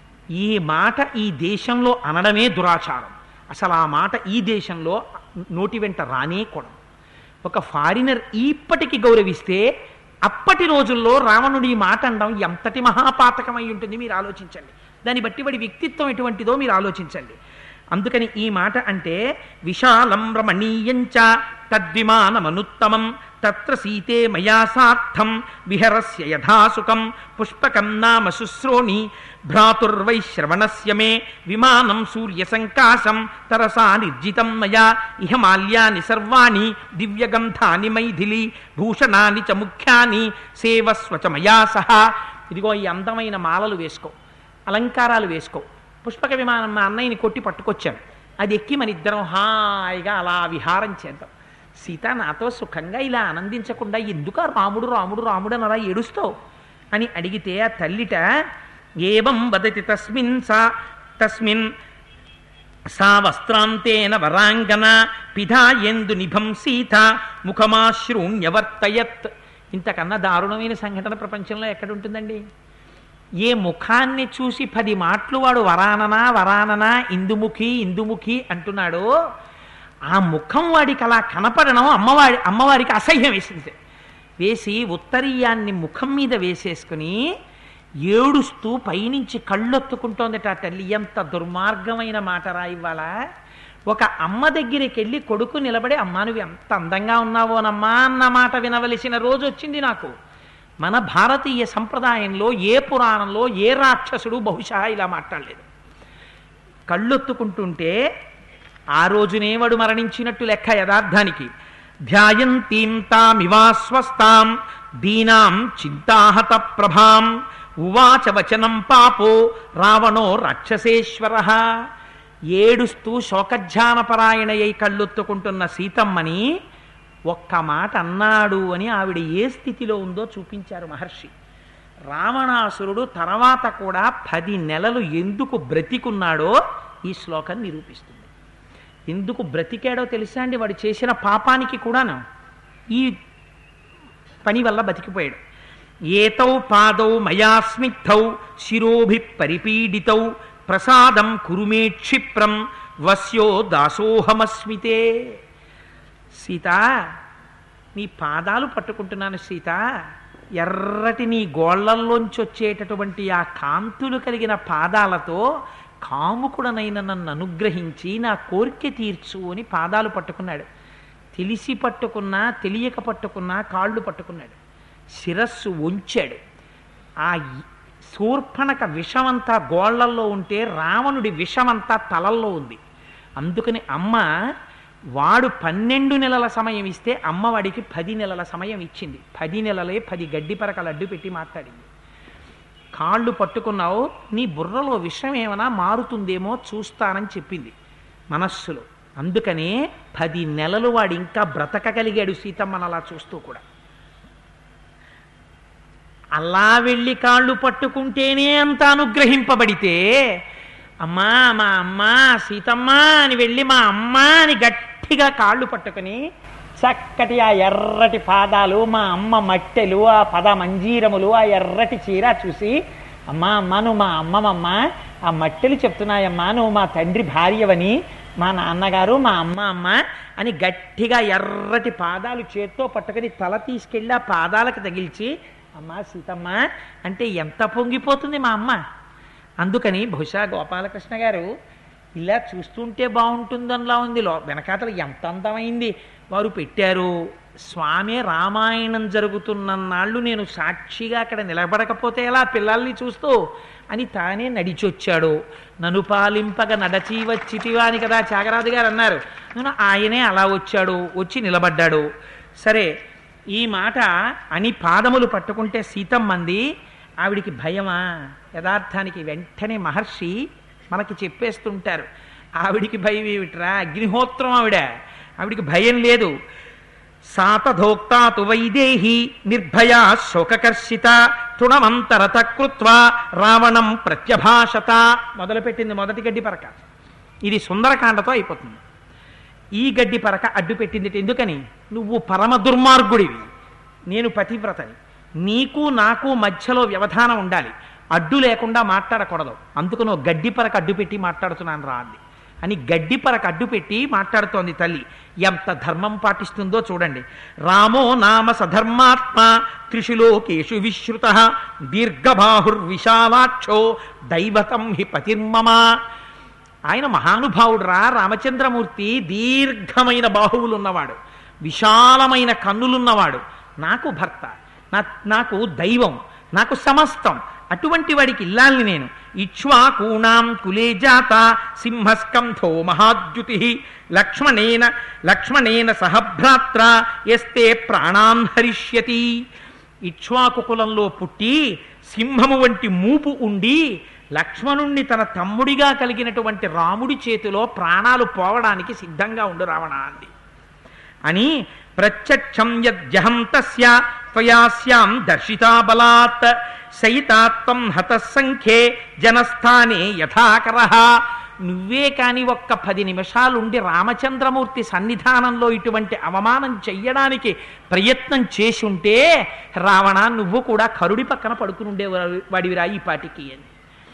ఈ మాట ఈ దేశంలో అనడమే దురాచారం అసలు ఆ మాట ఈ దేశంలో నోటి వెంట రానే కూడదు ఒక ఫారినర్ ఇప్పటికి గౌరవిస్తే అప్పటి రోజుల్లో రావణుడి ఈ మాట అనడం ఎంతటి మహాపాతకమై ఉంటుంది మీరు ఆలోచించండి దాన్ని బట్టి వాడి వ్యక్తిత్వం ఎటువంటిదో మీరు ఆలోచించండి అందుకని ఈ మాట అంటే విశాలం రమణీయంచ తద్విమానమనుత్తమం తత్ర సీతే మయా సార్థం విహరస్య యథాసుఖం పుష్పకం నామ శుశ్రోణి భ్రాతుర్వైశ్రవణస్య మే విమానం సూర్యసంకాశం తరసా నిర్జితం మయా ఇహ మాల్యాని సర్వాణి దివ్యగంధాని మైథిలి భూషణాని చ ముఖ్యాని సేవస్వచ మయా సహా ఇదిగో ఈ అందమైన మాలలు వేసుకో అలంకారాలు వేసుకో పుష్పక విమానం మా అన్నయ్యని కొట్టి పట్టుకొచ్చాను అది ఎక్కి మన ఇద్దరం హాయిగా అలా విహారం చేద్దాం సీత నాతో సుఖంగా ఇలా ఆనందించకుండా ఎందుకు ఆ రాముడు రాముడు రాముడు అని అలా ఏడుస్తావు అని అడిగితే ఆ తల్లిట ఏవం వదతి తస్మిన్ సా తస్మిన్ సా వస్త్రాంతేన వరాంగన పిధాయందు నిభం సీత ముఖమాశ్రూణ్యవర్తయత్ ఇంతకన్నా దారుణమైన సంఘటన ప్రపంచంలో ఎక్కడుంటుందండి ఏ ముఖాన్ని చూసి పది మాటలు వాడు వరాననా వరాననా ఇందుముఖి ఇందుముఖి అంటున్నాడో ఆ ముఖం వాడికి అలా కనపడడం అమ్మవారి అమ్మవారికి అసహ్యం వేసింది వేసి ఉత్తరీయాన్ని ముఖం మీద వేసేసుకుని ఏడుస్తూ పైనుంచి కళ్ళొత్తుకుంటోందట ఆ తల్లి ఎంత దుర్మార్గమైన మాట రా ఇవాళ ఒక అమ్మ దగ్గరికి వెళ్ళి కొడుకు నిలబడి అమ్మా నువ్వు ఎంత అందంగా ఉన్నావోనమ్మా అన్న మాట వినవలసిన రోజు వచ్చింది నాకు మన భారతీయ సంప్రదాయంలో ఏ పురాణంలో ఏ రాక్షసుడు బహుశా ఇలా మాట్లాడలేదు కళ్ళొత్తుకుంటుంటే ఆ రోజునే వాడు మరణించినట్టు లెక్క యథార్థానికి ధ్యాయంతీం తామివాస్వస్తాం దీనాం చింతాహత ప్రభాం ఉవాచ వచనం పాపో రావణో రాక్షసేశ్వర ఏడుస్తూ శోకధ్యానపరాయణయ్యి కళ్ళొత్తుకుంటున్న సీతమ్మని ఒక్క మాట అన్నాడు అని ఆవిడ ఏ స్థితిలో ఉందో చూపించారు మహర్షి రావణాసురుడు తర్వాత కూడా పది నెలలు ఎందుకు బ్రతికున్నాడో ఈ శ్లోకం నిరూపిస్తుంది ఎందుకు బ్రతికాడో తెలుసా అండి వాడు చేసిన పాపానికి కూడాను ఈ పని వల్ల బతికిపోయాడు ఏతౌ పాదౌ మయా స్నిగ్ధౌ శిరోభి పరిపీడితౌ ప్రసాదం కురుమే క్షిప్రం వస్యో దాసోహమస్మితే సీత నీ పాదాలు పట్టుకుంటున్నాను సీత ఎర్రటి నీ గోళ్లల్లోంచి వచ్చేటటువంటి ఆ కాంతులు కలిగిన పాదాలతో కాముకుడనైన నన్ను అనుగ్రహించి నా కోరిక తీర్చు అని పాదాలు పట్టుకున్నాడు తెలిసి పట్టుకున్నా తెలియక పట్టుకున్నా కాళ్ళు పట్టుకున్నాడు శిరస్సు వంచాడు ఆ ఇ- శూర్పణక విషమంతా గోళ్లల్లో ఉంటే రావణుడి విషమంతా తలల్లో ఉంది అందుకని అమ్మ వాడు పన్నెండు నెలల సమయం ఇస్తే అమ్మ వాడికి పది నెలల సమయం ఇచ్చింది పది నెలలే పది గడ్డి పరకలు అడ్డు పెట్టి మాట్లాడింది కాళ్ళు పట్టుకున్నావు నీ బుర్రలో విషయం ఏమైనా మారుతుందేమో చూస్తానని చెప్పింది మనస్సులో అందుకనే పది నెలలు వాడు ఇంకా బ్రతకగలిగాడు సీతమ్మను అలా చూస్తూ కూడా అలా వెళ్ళి కాళ్ళు పట్టుకుంటేనే అంత అనుగ్రహింపబడితే అమ్మా మా అమ్మ సీతమ్మ అని వెళ్ళి మా అమ్మ అని గట్టిగా కాళ్ళు పట్టుకుని చక్కటి ఆ ఎర్రటి పాదాలు మా అమ్మ మట్టెలు ఆ పద మంజీరములు ఆ ఎర్రటి చీర చూసి అమ్మా అమ్మ నువ్వు మా అమ్మమమ్మ ఆ మట్టెలు చెప్తున్నాయమ్మా నువ్వు మా తండ్రి భార్యవని మా నాన్నగారు మా అమ్మ అమ్మ అని గట్టిగా ఎర్రటి పాదాలు చేత్తో పట్టుకొని తల తీసుకెళ్ళి ఆ పాదాలకు తగిల్చి అమ్మా సీతమ్మ అంటే ఎంత పొంగిపోతుంది మా అమ్మ అందుకని బహుశా గోపాలకృష్ణ గారు ఇలా చూస్తుంటే బాగుంటుందనిలా ఉంది లో వెనకాతలు ఎంత అందమైంది వారు పెట్టారు స్వామి రామాయణం జరుగుతున్న నాళ్ళు నేను సాక్షిగా అక్కడ నిలబడకపోతే ఎలా పిల్లల్ని చూస్తూ అని తానే నడిచొచ్చాడు నన్ను పాలింపగ నడచి వచ్చితివా అని కదా త్యాగరాజు గారు అన్నారు నేను ఆయనే అలా వచ్చాడు వచ్చి నిలబడ్డాడు సరే ఈ మాట అని పాదములు పట్టుకుంటే సీతమ్మంది ఆవిడికి భయమా యథార్థానికి వెంటనే మహర్షి మనకి చెప్పేస్తుంటారు ఆవిడికి భయం ఏమిట్రా అగ్నిహోత్రం ఆవిడ ఆవిడికి భయం లేదు సాతధోక్తాతు వైదేహి నిర్భయా శోకకర్షిత తృణమంతరత కృత్వా రావణం ప్రత్యభాషత మొదలుపెట్టింది మొదటి గడ్డి పరక ఇది సుందరకాండతో అయిపోతుంది ఈ గడ్డి పరక అడ్డు పెట్టింది ఎందుకని నువ్వు పరమ దుర్మార్గుడివి నేను పతివ్రతని నీకు నాకు మధ్యలో వ్యవధానం ఉండాలి అడ్డు లేకుండా మాట్లాడకూడదు అందుకు నువ్వు గడ్డి పరక అడ్డు పెట్టి మాట్లాడుతున్నాను రా అంది అని గడ్డి పరక అడ్డు పెట్టి మాట్లాడుతోంది తల్లి ఎంత ధర్మం పాటిస్తుందో చూడండి రామో నామ సధర్మాత్మ త్రిషులోకేషు విశ్రుత దీర్ఘబాహుర్విశాలాక్షో దైవతం హి పతిర్మమ ఆయన మహానుభావుడురా రామచంద్రమూర్తి దీర్ఘమైన బాహువులు ఉన్నవాడు విశాలమైన కన్నులున్నవాడు నాకు భర్త నా నాకు దైవం నాకు సమస్తం అటువంటి వాడికి ఇల్లాలని నేను ఇక్ష్వాకూణాం కులే జాత సింహస్కంధో మహాద్యుతి లక్ష్మణేన లక్ష్మణేన సహభ్రాత్ర ఎస్తే ప్రాణాన్ హరిష్యతి ఇక్ష్వాకు కులంలో పుట్టి సింహము వంటి మూపు ఉండి లక్ష్మణుణ్ణి తన తమ్ముడిగా కలిగినటువంటి రాముడి చేతిలో ప్రాణాలు పోవడానికి సిద్ధంగా ఉండు రావణ అంది అని ప్రత్యక్షం యద్యహం తస్య త్వయాస్యాం దర్శితా బలాత్ సైతాత్వం హతసంఖ్యే జనస్థానే యథాకర నువ్వే కాని ఒక్క పది నిమిషాలుండి రామచంద్రమూర్తి సన్నిధానంలో ఇటువంటి అవమానం చెయ్యడానికి ప్రయత్నం చేసి ఉంటే రావణ నువ్వు కూడా కరుడి పక్కన పడుకుని ఉండేవాడివిరా ఈ పాటికి అని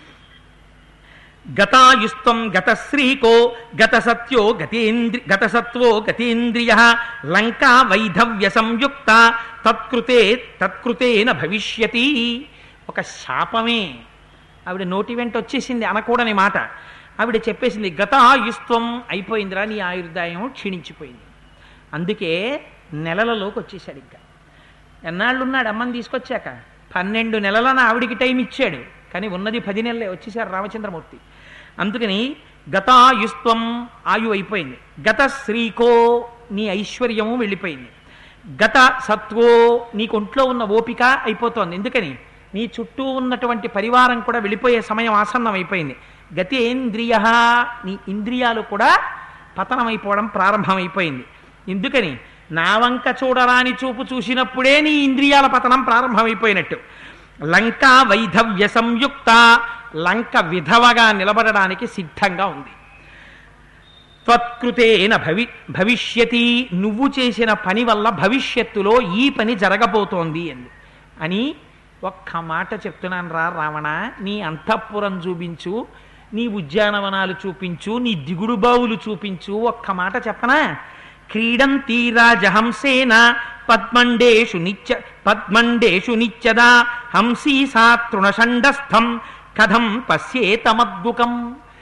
గతాయుస్తం గతశ్రీకో గత సత్యో గతేంద్రి గత సత్వో గతేంద్రియ లంకా వైధవ్య సంయుక్త తత్కృతే తత్కృతేన భవిష్యతి ఒక శాపమే ఆవిడ నోటి వెంట వచ్చేసింది అనకూడని మాట ఆవిడ చెప్పేసింది గతాయుస్త్వం అయిపోయిందిరా నీ ఆయుర్దాయం క్షీణించిపోయింది అందుకే నెలలలోకి వచ్చేసాడు ఇంకా ఎన్నాళ్ళు ఉన్నాడు అమ్మని తీసుకొచ్చాక పన్నెండు నెలలన ఆవిడికి టైం ఇచ్చాడు కానీ ఉన్నది పది నెలలే వచ్చేసారు రామచంద్రమూర్తి అందుకని గతాయుస్త్వం ఆయు అయిపోయింది గత శ్రీకో నీ ఐశ్వర్యము వెళ్ళిపోయింది గత సత్వో నీకు ఒంట్లో ఉన్న ఓపిక అయిపోతోంది ఎందుకని నీ చుట్టూ ఉన్నటువంటి పరివారం కూడా వెళ్ళిపోయే సమయం ఆసన్నం అయిపోయింది గతేంద్రియ నీ ఇంద్రియాలు కూడా పతనమైపోవడం ప్రారంభమైపోయింది ఎందుకని నా వంక చూడరాని చూపు చూసినప్పుడే నీ ఇంద్రియాల పతనం ప్రారంభమైపోయినట్టు లంకా వైధవ్య సంయుక్త లంక విధవగా నిలబడడానికి సిద్ధంగా ఉంది త్వత్కృతేన భవి భవిష్యతి నువ్వు చేసిన పని వల్ల భవిష్యత్తులో ఈ పని జరగబోతోంది అంది అని ఒక్క మాట చెప్తున్నాను రా రావణ నీ అంతఃపురం చూపించు నీ ఉద్యానవనాలు చూపించు నీ దిగుడు బావులు చూపించు ఒక్క మాట చెప్పనా క్రీడంతి రాజహంసేన పద్మండేషు నిత్య పద్మండేషు నిత్యదా హంసీ సా తృణషండస్థం కథం పశ్యేతమద్గుకం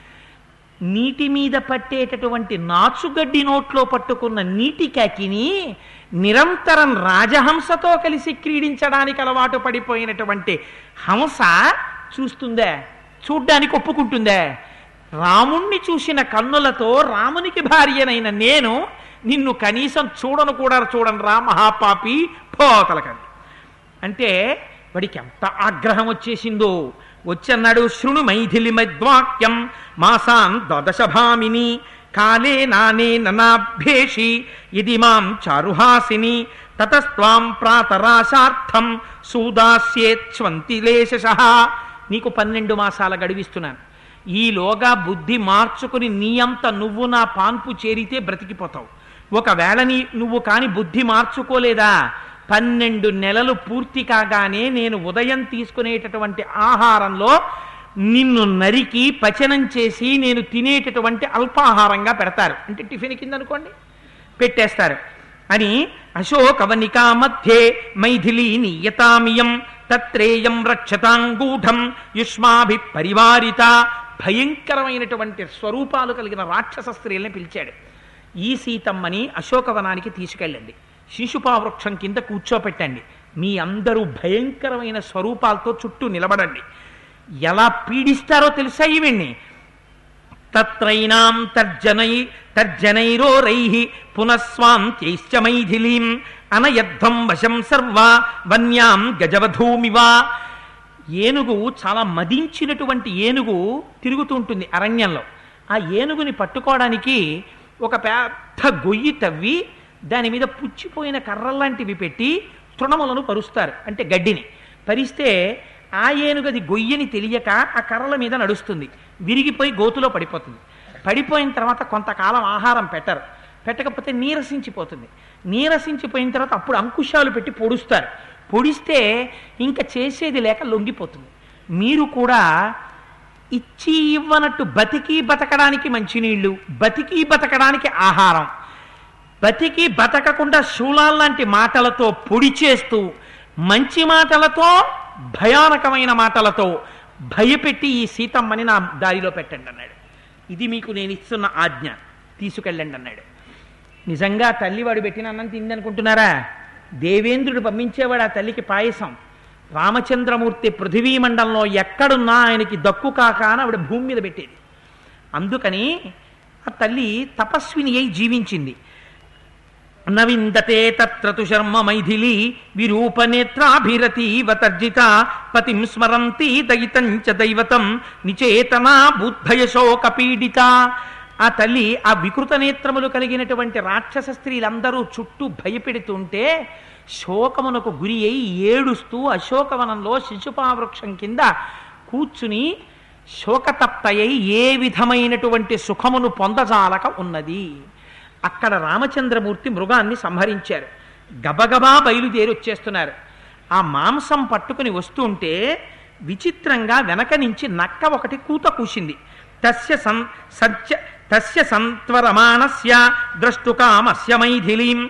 నీటి మీద పట్టేటటువంటి నాచుగడ్డి నోట్లో పట్టుకున్న నీటి కాకిని నిరంతరం రాజహంసతో కలిసి క్రీడించడానికి అలవాటు పడిపోయినటువంటి హంస చూస్తుందే చూడ్డానికి ఒప్పుకుంటుందే రాముణ్ణి చూసిన కన్నులతో రామునికి భార్యనైన నేను నిన్ను కనీసం చూడను కూడా చూడను రా మహాపాపి పోతలకండి అంటే వాడికి ఎంత ఆగ్రహం వచ్చేసిందో వచ్చన్నాడు శృణు మైథిలి మద్వాక్యం మాసాన్ ద్వాదశభామిని కాలే నానే ననాభ్యేషి ఇది మాం చారుహాసిని తతస్త్వాం ప్రాతరాశార్థం సూదాస్యేచ్వంతిలేశ నీకు పన్నెండు మాసాల గడివిస్తున్నాను ఈలోగా బుద్ధి మార్చుకుని నీ అంత నువ్వు నా పాన్పు చేరితే బ్రతికిపోతావు ఒకవేళ నీ నువ్వు కాని బుద్ధి మార్చుకోలేదా పన్నెండు నెలలు పూర్తి కాగానే నేను ఉదయం తీసుకునేటటువంటి ఆహారంలో నిన్ను నరికి పచనం చేసి నేను తినేటటువంటి అల్పాహారంగా పెడతారు అంటే టిఫిన్ కింద అనుకోండి పెట్టేస్తారు అని అశోకవనికా మధ్యే మైథిలీ నియతామియం తత్రేయం రక్షతాంగూఢం యుష్మాభి పరివారిత భయంకరమైనటువంటి స్వరూపాలు కలిగిన రాక్షస స్త్రీల్ని పిలిచాడు ఈ సీతమ్మని అశోకవనానికి తీసుకెళ్ళండి శిశుపావృక్షం కింద కూర్చోపెట్టండి మీ అందరూ భయంకరమైన స్వరూపాలతో చుట్టూ నిలబడండి ఎలా పీడిస్తారో తెలుసా ఈవిడ్ని తత్రైనాం తర్జనై తర్జనైరోరై పునఃస్వాంత్యైశ్చ మైథిలీం అనయద్ధం వశం సర్వ వన్యాం గజవధూమివా ఏనుగు చాలా మదించినటువంటి ఏనుగు తిరుగుతుంటుంది అరణ్యంలో ఆ ఏనుగుని పట్టుకోవడానికి ఒక పెద్ద గొయ్యి తవ్వి దాని మీద పుచ్చిపోయిన కర్రల్లాంటివి పెట్టి తృణములను పరుస్తారు అంటే గడ్డిని పరిస్తే ఆ ఏనుగది గొయ్యని తెలియక ఆ కర్రల మీద నడుస్తుంది విరిగిపోయి గోతులో పడిపోతుంది పడిపోయిన తర్వాత కొంతకాలం ఆహారం పెట్టరు పెట్టకపోతే నీరసించిపోతుంది నీరసించిపోయిన తర్వాత అప్పుడు అంకుశాలు పెట్టి పొడుస్తారు పొడిస్తే ఇంకా చేసేది లేక లొంగిపోతుంది మీరు కూడా ఇచ్చి ఇవ్వనట్టు బతికి బతకడానికి మంచినీళ్ళు బతికి బతకడానికి ఆహారం బతికి బతకకుండా శూలాల్లాంటి మాటలతో పొడి చేస్తూ మంచి మాటలతో భయానకమైన మాటలతో భయపెట్టి ఈ సీతమ్మని నా దారిలో పెట్టండి అన్నాడు ఇది మీకు నేను ఇస్తున్న ఆజ్ఞ తీసుకెళ్ళండి అన్నాడు నిజంగా తల్లివాడు పెట్టిన అన్నం తిందనుకుంటున్నారా దేవేంద్రుడు పంపించేవాడు ఆ తల్లికి పాయసం రామచంద్రమూర్తి పృథివీ మండలంలో ఎక్కడున్నా ఆయనకి దక్కు కాక అని ఆవిడ భూమి మీద పెట్టేది అందుకని ఆ తల్లి తపస్విని అయి జీవించింది నవిందతే తత్రతు శర్మ మైథిలి విరూపనేత్రాభిరతీవ తర్జిత పతిం స్మరంతి దయితం చ దైవతం నిచేతనా బుద్ధయశోక పీడిత ఆ తల్లి ఆ వికృత నేత్రములు కలిగినటువంటి రాక్షస స్త్రీలందరూ చుట్టూ భయపెడుతుంటే శోకమునకు గురి అయి ఏడుస్తూ అశోకవనంలో శిశుపావృక్షం కింద కూర్చుని శోకతప్తయై ఏ విధమైనటువంటి సుఖమును పొందజాలక ఉన్నది అక్కడ రామచంద్రమూర్తి మృగాన్ని సంహరించారు గబగబా బయలుదేరి వచ్చేస్తున్నారు ఆ మాంసం పట్టుకుని వస్తుంటే విచిత్రంగా వెనక నుంచి నక్క ఒకటి కూత కూసింది తస్య సం సత్య తస్య సంత్వరమాణస్య ద్రష్టుకామస్య మైథిలీం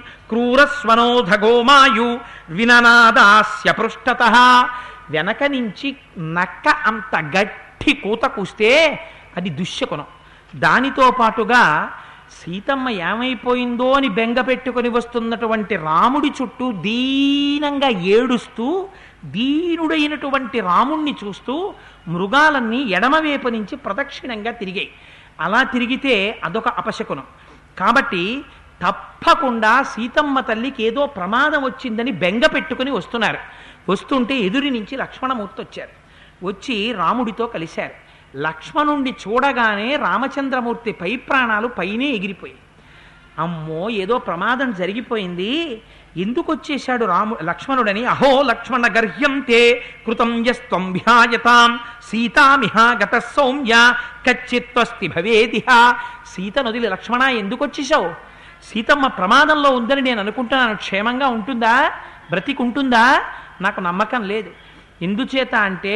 క్రూరస్వనోధగోమాయు విననాదాస్య పృష్ఠత వెనక నుంచి నక్క అంత గట్టి కూత కూస్తే అది దుశ్శకునం దానితో పాటుగా సీతమ్మ ఏమైపోయిందో అని బెంగ పెట్టుకొని వస్తున్నటువంటి రాముడి చుట్టూ దీనంగా ఏడుస్తూ దీనుడైనటువంటి రాముణ్ణి చూస్తూ మృగాలన్నీ ఎడమవైపు నుంచి ప్రదక్షిణంగా తిరిగాయి అలా తిరిగితే అదొక అపశకునం కాబట్టి తప్పకుండా సీతమ్మ తల్లికి ఏదో ప్రమాదం వచ్చిందని బెంగ పెట్టుకుని వస్తున్నారు వస్తుంటే ఎదురి నుంచి లక్ష్మణమూర్తి వచ్చారు వచ్చి రాముడితో కలిశారు లక్ష్మణుణ్ణి చూడగానే రామచంద్రమూర్తి పై ప్రాణాలు పైనే ఎగిరిపోయాయి అమ్మో ఏదో ప్రమాదం జరిగిపోయింది ఎందుకు వచ్చేశాడు రాము లక్ష్మణుడని అహో లక్ష్మణ గర్హ్యం తే కృతం యస్త్వం విహాయతాం సీతామిహ గత సౌమ్య కచ్చిత్వస్తి భవేదిహ సీత నదిలి లక్ష్మణ ఎందుకు వచ్చేసావు సీతమ్మ ప్రమాదంలో ఉందని నేను అనుకుంటున్నాను క్షేమంగా ఉంటుందా బ్రతికుంటుందా నాకు నమ్మకం లేదు ఎందుచేత అంటే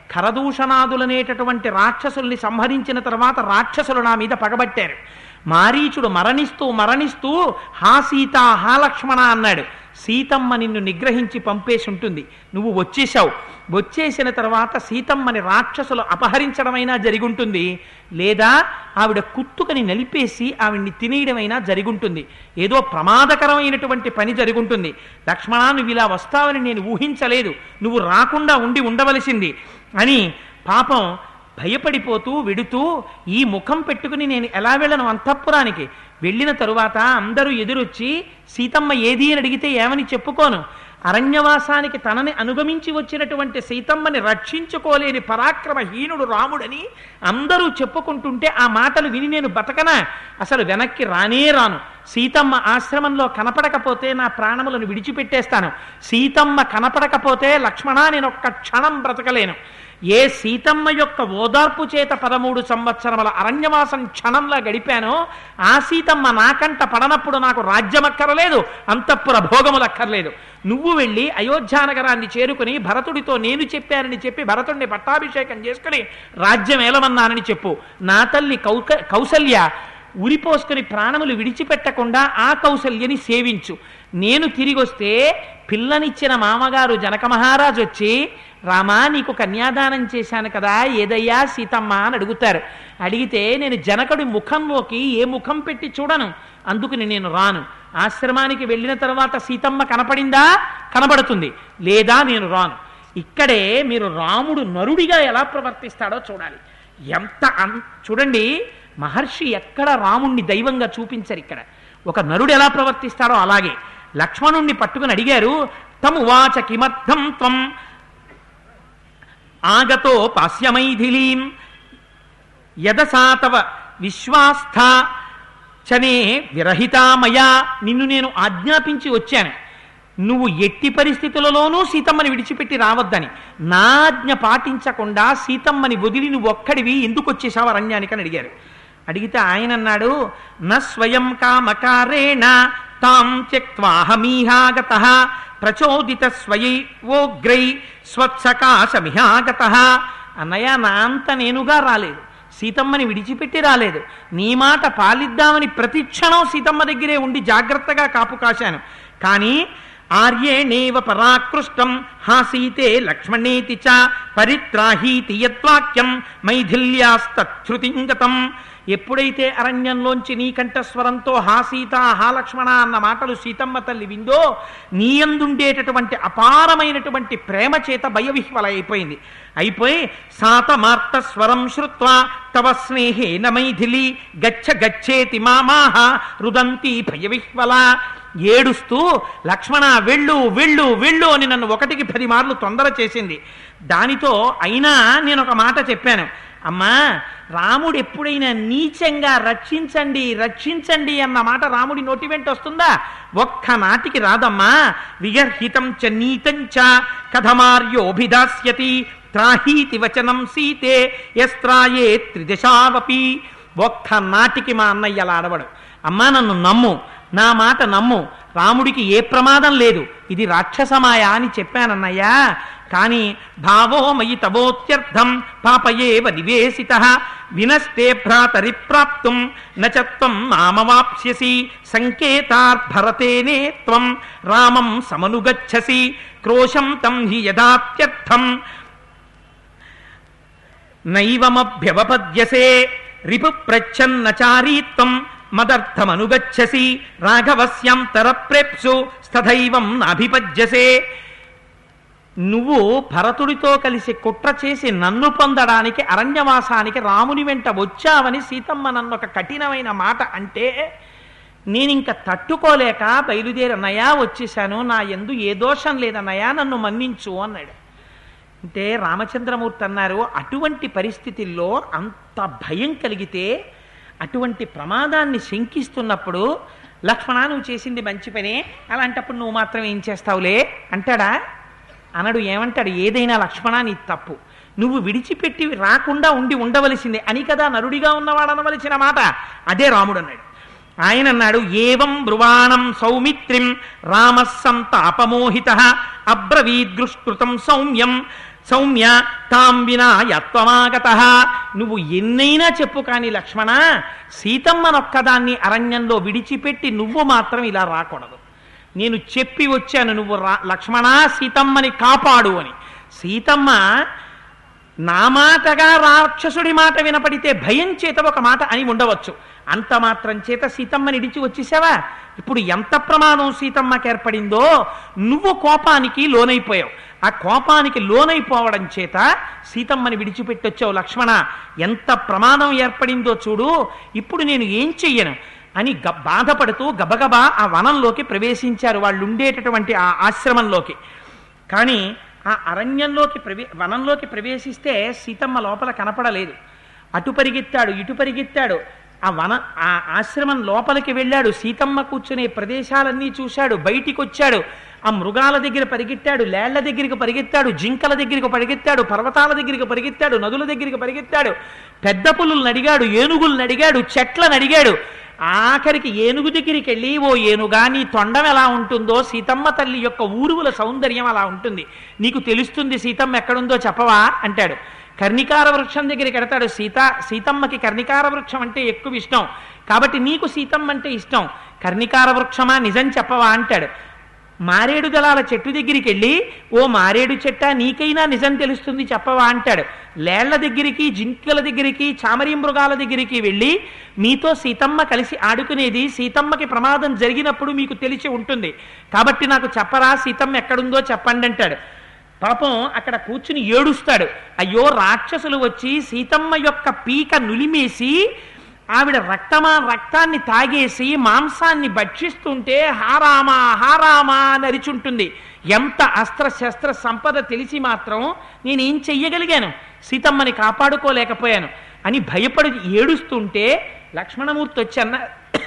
ఖరదూషణాదులనేటటువంటి రాక్షసుల్ని సంహరించిన తర్వాత రాక్షసులు నా మీద పగబట్టారు మారీచుడు మరణిస్తూ మరణిస్తూ హా సీత హా లక్ష్మణ అన్నాడు సీతమ్మ నిన్ను నిగ్రహించి పంపేసి ఉంటుంది నువ్వు వచ్చేశావు వచ్చేసిన తర్వాత సీతమ్మని రాక్షసులు అపహరించడమైనా జరిగుంటుంది లేదా ఆవిడ కుత్తుకని నలిపేసి ఆవిడ్ని తినేయడమైనా జరిగుంటుంది ఏదో ప్రమాదకరమైనటువంటి పని జరుగుంటుంది లక్ష్మణ నువ్వు ఇలా వస్తావని నేను ఊహించలేదు నువ్వు రాకుండా ఉండి ఉండవలసింది అని పాపం భయపడిపోతూ వెడుతూ ఈ ముఖం పెట్టుకుని నేను ఎలా వెళ్ళను అంతఃపురానికి వెళ్ళిన తరువాత అందరూ ఎదురొచ్చి సీతమ్మ ఏది అని అడిగితే ఏమని చెప్పుకోను అరణ్యవాసానికి తనని అనుగమించి వచ్చినటువంటి సీతమ్మని రక్షించుకోలేని పరాక్రమహీనుడు రాముడని అందరూ చెప్పుకుంటుంటే ఆ మాటలు విని నేను బతకనా అసలు వెనక్కి రానే రాను సీతమ్మ ఆశ్రమంలో కనపడకపోతే నా ప్రాణములను విడిచిపెట్టేస్తాను సీతమ్మ కనపడకపోతే లక్ష్మణ నేను ఒక్క క్షణం బ్రతకలేను ఏ సీతమ్మ యొక్క ఓదార్పు చేత పదమూడు సంవత్సరముల అరణ్యవాసం క్షణంలా గడిపానో ఆ సీతమ్మ నాకంట పడనప్పుడు నాకు రాజ్యమక్కరలేదు అంతఃపుర భోగములక్కర్లేదు నువ్వు వెళ్ళి అయోధ్యానగరాన్ని చేరుకుని భరతుడితో నేను చెప్పానని చెప్పి భరతుడిని పట్టాభిషేకం చేసుకుని రాజ్యం ఏలమన్నానని చెప్పు నా తల్లి కౌక కౌసల్య ఉరిపోసుకుని ప్రాణములు విడిచిపెట్టకుండా ఆ కౌసల్యని సేవించు నేను తిరిగి వస్తే పిల్లనిచ్చిన మామగారు జనక మహారాజు వచ్చి రామా నీకు కన్యాదానం చేశాను కదా ఏదయ్యా సీతమ్మ అని అడుగుతారు అడిగితే నేను జనకుడి ముఖంలోకి ఏ ముఖం పెట్టి చూడను అందుకని నేను రాను ఆశ్రమానికి వెళ్ళిన తర్వాత సీతమ్మ కనపడిందా కనబడుతుంది లేదా నేను రాను ఇక్కడే మీరు రాముడు నరుడిగా ఎలా ప్రవర్తిస్తాడో చూడాలి ఎంత అన్ చూడండి మహర్షి ఎక్కడ రాముణ్ణి దైవంగా చూపించరు ఇక్కడ ఒక నరుడు ఎలా ప్రవర్తిస్తాడో అలాగే లక్ష్మణుణ్ణి పట్టుకుని అడిగారు తము వాచ కిమర్థం త్వం ఆగతో పాస్యమైథిలీం యదసాతవ విశ్వాస్థ చనే విరహితామయా నిన్ను నేను ఆజ్ఞాపించి వచ్చాను నువ్వు ఎట్టి పరిస్థితులలోనూ సీతమ్మని విడిచిపెట్టి రావద్దని నా ఆజ్ఞ పాటించకుండా సీతమ్మని వదిలి నువ్వు ఒక్కడివి ఎందుకు వచ్చేసావు అరణ్యానికి అని అడిగారు అడిగితే ఆయన అన్నాడు న స్వయం కామకారేణ తాం త్యక్వాహమీహాగత ప్రచోదిత స్వయైవోగ్రై స్వత్సకాశమిహాగత అన్నయ్య నా అంత నేనుగా రాలేదు సీతమ్మని విడిచిపెట్టి రాలేదు నీ మాట పాలిద్దామని ప్రతి క్షణం సీతమ్మ దగ్గరే ఉండి జాగ్రత్తగా కాపు కాశాను కానీ ఆర్యేణేవ పరాకృష్టం హాసీతే లక్ష్మణేతి చ పరిత్రాహీతి యద్వాక్యం మైథిల్యాస్తృతింగతం ఎప్పుడైతే అరణ్యంలోంచి నీ కంఠస్వరంతో హా సీత హా లక్ష్మణ అన్న మాటలు సీతమ్మ తల్లి విందో నీయందుండేటటువంటి అపారమైనటువంటి ప్రేమ చేత భయవిహ్వల అయిపోయింది అయిపోయి సాతమార్త స్వరం శ్రుత్వా తవ స్నేహేన మైథిలి గచ్చ గచ్చేతి మామాహ రుదంతి భయవిహ్వల ఏడుస్తూ లక్ష్మణ వెళ్ళు వెళ్ళు వెళ్ళు అని నన్ను ఒకటికి పది మార్లు తొందర చేసింది దానితో అయినా నేను ఒక మాట చెప్పాను అమ్మా రాముడు ఎప్పుడైనా నీచంగా రక్షించండి రక్షించండి అన్న మాట రాముడి నోటి వెంట వస్తుందా ఒక్క నాటికి రాదమ్మా విగర్హితం చ నీతం చ కథమార్యోభిదాస్యతి త్రాహీతి వచనం సీతే ఎస్త్రాయే త్రిదశావపి ఒక్క నాటికి మా అన్నయ్య అలా అడవడు అమ్మా నన్ను నమ్ము నా మాట నమ్ము రాముడికి ఏ ప్రమాదం లేదు ఇది రాక్షసమాయ అని చెప్పానన్నయ్యా కానీ భావో మయి తవోత్యర్థం పాపయేవ నివేశిత వినస్తే భ్రాతరి ప్రాప్తుం నచత్వం మామవాప్స్యసి సంకేతార్భరతేనే త్వం రామం సమనుగచ్చసి క్రోశం తం హి యథాత్యర్థం నైవమభ్యవపద్యసే రిపు ప్రచ్ఛన్నచారీత్వం మదర్థమనుగచ్చసి రాఘవస్యంతర ప్రేప్సు స్థైవం నాభిపజ్యసే నువ్వు భరతుడితో కలిసి కుట్ర చేసి నన్ను పొందడానికి అరణ్యవాసానికి రాముని వెంట వచ్చావని సీతమ్మ నన్ను ఒక కఠినమైన మాట అంటే నేనింక తట్టుకోలేక బయలుదేరన్నయ్యా వచ్చేశాను నా ఎందు ఏ దోషం లేదన్నయ్యా నన్ను మన్నించు అన్నాడు అంటే రామచంద్రమూర్తి అన్నారు అటువంటి పరిస్థితుల్లో అంత భయం కలిగితే అటువంటి ప్రమాదాన్ని శంకిస్తున్నప్పుడు లక్ష్మణ నువ్వు చేసింది మంచి పనే అలాంటప్పుడు నువ్వు మాత్రం ఏం చేస్తావులే అంటాడా అనడు ఏమంటాడు ఏదైనా లక్ష్మణ నీ తప్పు నువ్వు విడిచిపెట్టి రాకుండా ఉండి ఉండవలసిందే అని కదా నరుడిగా ఉన్నవాడు అనవలసిన మాట అదే రాముడు అన్నాడు ఆయన అన్నాడు ఏవం బ్రువాణం సౌమిత్రిం రామస్సంతాపమోహిత అబ్రవీదృష్కృతం సౌమ్యం సౌమ్య తాం వినా యత్వమాగత నువ్వు ఎన్నైనా చెప్పు కాని లక్ష్మణ సీతమ్మనొక్కదాన్ని అరణ్యంలో విడిచిపెట్టి నువ్వు మాత్రం ఇలా రాకూడదు నేను చెప్పి వచ్చాను నువ్వు రా లక్ష్మణ సీతమ్మని కాపాడు అని సీతమ్మ నా మాటగా రాక్షసుడి మాట వినపడితే భయం చేత ఒక మాట అని ఉండవచ్చు అంత మాత్రం చేత సీతమ్మని ఇడిచి వచ్చేసావా ఇప్పుడు ఎంత ప్రమాదం సీతమ్మకి ఏర్పడిందో నువ్వు కోపానికి లోనైపోయావు ఆ కోపానికి లోనైపోవడం చేత సీతమ్మని విడిచిపెట్టొచ్చావు లక్ష్మణ ఎంత ప్రమాదం ఏర్పడిందో చూడు ఇప్పుడు నేను ఏం చెయ్యను అని గ- బాధపడుతూ గబగబా ఆ వనంలోకి ప్రవేశించారు వాళ్ళు ఉండేటటువంటి ఆ ఆశ్రమంలోకి కానీ ఆ అరణ్యంలోకి ప్రవే వనంలోకి ప్రవేశిస్తే సీతమ్మ లోపల కనపడలేదు అటు పరిగెత్తాడు ఇటు పరిగెత్తాడు ఆ వన ఆ ఆశ్రమం లోపలికి వెళ్ళాడు సీతమ్మ కూర్చునే ప్రదేశాలన్నీ చూశాడు బయటికి వచ్చాడు ఆ మృగాల దగ్గర పరిగెత్తాడు లేళ్ల దగ్గరికి పరిగెత్తాడు జింకల దగ్గరికి పరిగెత్తాడు పర్వతాల దగ్గరికి పరిగెత్తాడు నదుల దగ్గరికి పరిగెత్తాడు పెద్ద పులులను అడిగాడు ఏనుగులను అడిగాడు చెట్లను అడిగాడు ఆఖరికి ఏనుగు దగ్గరికి వెళ్ళి ఓ ఏనుగా నీ తొండం ఎలా ఉంటుందో సీతమ్మ తల్లి యొక్క ఊరువుల సౌందర్యం అలా ఉంటుంది నీకు తెలుస్తుంది సీతమ్మ ఎక్కడుందో చెప్పవా అంటాడు కర్ణికార వృక్షం దగ్గరికి ఎడతాడు సీత సీతమ్మకి కర్ణికార వృక్షం అంటే ఎక్కువ ఇష్టం కాబట్టి నీకు సీతమ్మ అంటే ఇష్టం కర్ణికార వృక్షమా నిజం చెప్పవా అంటాడు మారేడు దళాల చెట్టు దగ్గరికి వెళ్ళి ఓ మారేడు చెట్ట నీకైనా నిజం తెలుస్తుంది చెప్పవా అంటాడు లేళ్ల దగ్గరికి జింకల దగ్గరికి చామరి మృగాల దగ్గరికి వెళ్ళి మీతో సీతమ్మ కలిసి ఆడుకునేది సీతమ్మకి ప్రమాదం జరిగినప్పుడు మీకు తెలిసి ఉంటుంది కాబట్టి నాకు చెప్పరా సీతమ్మ ఎక్కడుందో చెప్పండి అంటాడు పాపం అక్కడ కూర్చుని ఏడుస్తాడు అయ్యో రాక్షసులు వచ్చి సీతమ్మ యొక్క పీక నులిమేసి ఆవిడ రక్తమా రక్తాన్ని తాగేసి మాంసాన్ని భక్షిస్తుంటే హారామా హారామా అని అరిచుంటుంది ఎంత అస్త్ర శస్త్ర సంపద తెలిసి మాత్రం నేనేం చెయ్యగలిగాను సీతమ్మని కాపాడుకోలేకపోయాను అని భయపడి ఏడుస్తుంటే లక్ష్మణమూర్తి వచ్చి అన్న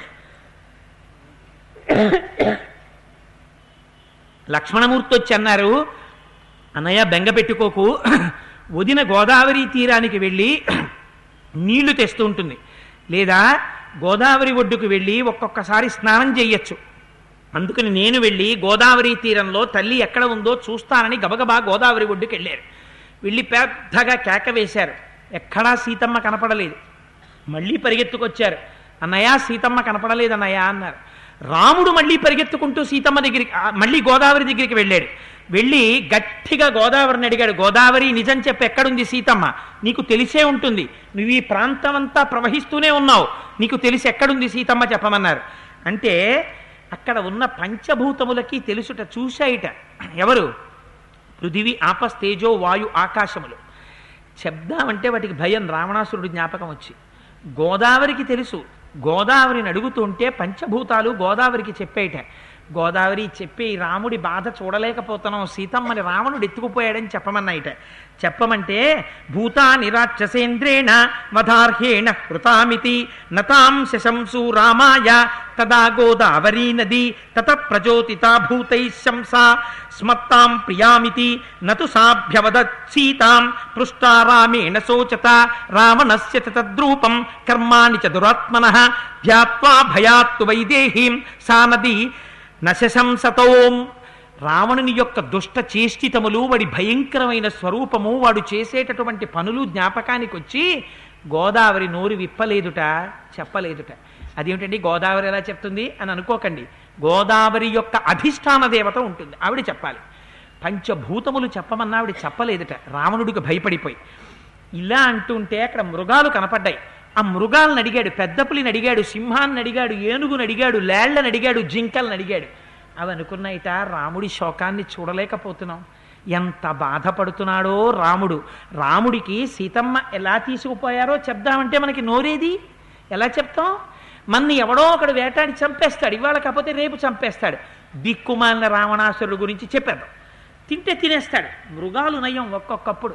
లక్ష్మణమూర్తి వచ్చి అన్నారు అన్నయ్య బెంగ పెట్టుకోకు వదిన గోదావరి తీరానికి వెళ్ళి నీళ్లు తెస్తూ ఉంటుంది లేదా గోదావరి ఒడ్డుకు వెళ్ళి ఒక్కొక్కసారి స్నానం చేయొచ్చు అందుకని నేను వెళ్ళి గోదావరి తీరంలో తల్లి ఎక్కడ ఉందో చూస్తానని గబగబా గోదావరి ఒడ్డుకు వెళ్ళారు వెళ్ళి పెద్దగా కేక వేశారు ఎక్కడా సీతమ్మ కనపడలేదు మళ్ళీ పరిగెత్తుకొచ్చారు అన్నయ్య సీతమ్మ కనపడలేదు అన్నయ్య అన్నారు రాముడు మళ్ళీ పరిగెత్తుకుంటూ సీతమ్మ దగ్గరికి ఆ, మళ్ళీ గోదావరి దగ్గరికి వెళ్ళాడు వెళ్ళి గట్టిగా గోదావరిని అడిగాడు గోదావరి నిజం చెప్పి ఎక్కడుంది సీతమ్మ నీకు తెలిసే ఉంటుంది నువ్వు ఈ ప్రాంతం అంతా ప్రవహిస్తూనే ఉన్నావు నీకు తెలిసి ఎక్కడుంది సీతమ్మ చెప్పమన్నారు అంటే అక్కడ ఉన్న పంచభూతములకి తెలుసుట చూశాయిట ఎవరు పృథివీ ఆపస్ తేజో వాయు ఆకాశములు చెప్దామంటే వాటికి భయం రావణాసురుడు జ్ఞాపకం వచ్చి గోదావరికి తెలుసు గోదావరిని అడుగుతుంటే పంచభూతాలు గోదావరికి చెప్పేయట గోదావరి చెప్పి రాముడి బాధ చూడలేకపోతున్నాం సీతమ్మని రావణుడు ఎత్తుకుపోయాడని చెప్పమన్నాయిట చెప్పమంటే భూతాని రాక్షసేంద్రేణ వధార్హేణ కృతామితి నతాం శశంసు రామాయ తదా గోదావరీ నది తత ప్రచోదితా భూతై శంసా స్మత్తాం ప్రియామితి నతు సాభ్యవదత్ సీతాం పృష్టా రామేణ శోచత రావణస్య చ తద్రూపం కర్మాణి చ దురాత్మనః ధ్యాత్వా భయాత్తు వైదేహీం సా నది నశశంసతోం రావణుని యొక్క దుష్ట చేష్టితములు వాడి భయంకరమైన స్వరూపము వాడు చేసేటటువంటి పనులు జ్ఞాపకానికి వచ్చి గోదావరి నోరు విప్పలేదుట చెప్పలేదుట అదేమిటండి గోదావరి ఎలా చెప్తుంది అని అనుకోకండి గోదావరి యొక్క అధిష్టాన దేవత ఉంటుంది ఆవిడ చెప్పాలి పంచభూతములు చెప్పమన్నా ఆవిడ చెప్పలేదుట రావణుడికి భయపడిపోయి ఇలా అంటుంటే అక్కడ మృగాలు కనపడ్డాయి ఆ మృగాలను అడిగాడు పెద్ద పులిని అడిగాడు సింహాన్ని అడిగాడు ఏనుగుని అడిగాడు లేళ్లను అడిగాడు జింకలను అడిగాడు అవి అనుకున్నాయిట రాముడి శోకాన్ని చూడలేకపోతున్నాం ఎంత బాధపడుతున్నాడో రాముడు రాముడికి సీతమ్మ ఎలా తీసుకుపోయారో చెప్దామంటే మనకి నోరేది ఎలా చెప్తాం మన్ని ఎవడో ఒకడు వేటాడి చంపేస్తాడు ఇవాళ కాకపోతే రేపు చంపేస్తాడు దిక్కుమాలిన రావణాసురుడు గురించి చెప్పేద్దాం తింటే తినేస్తాడు మృగాలు నయం ఒక్కొక్కప్పుడు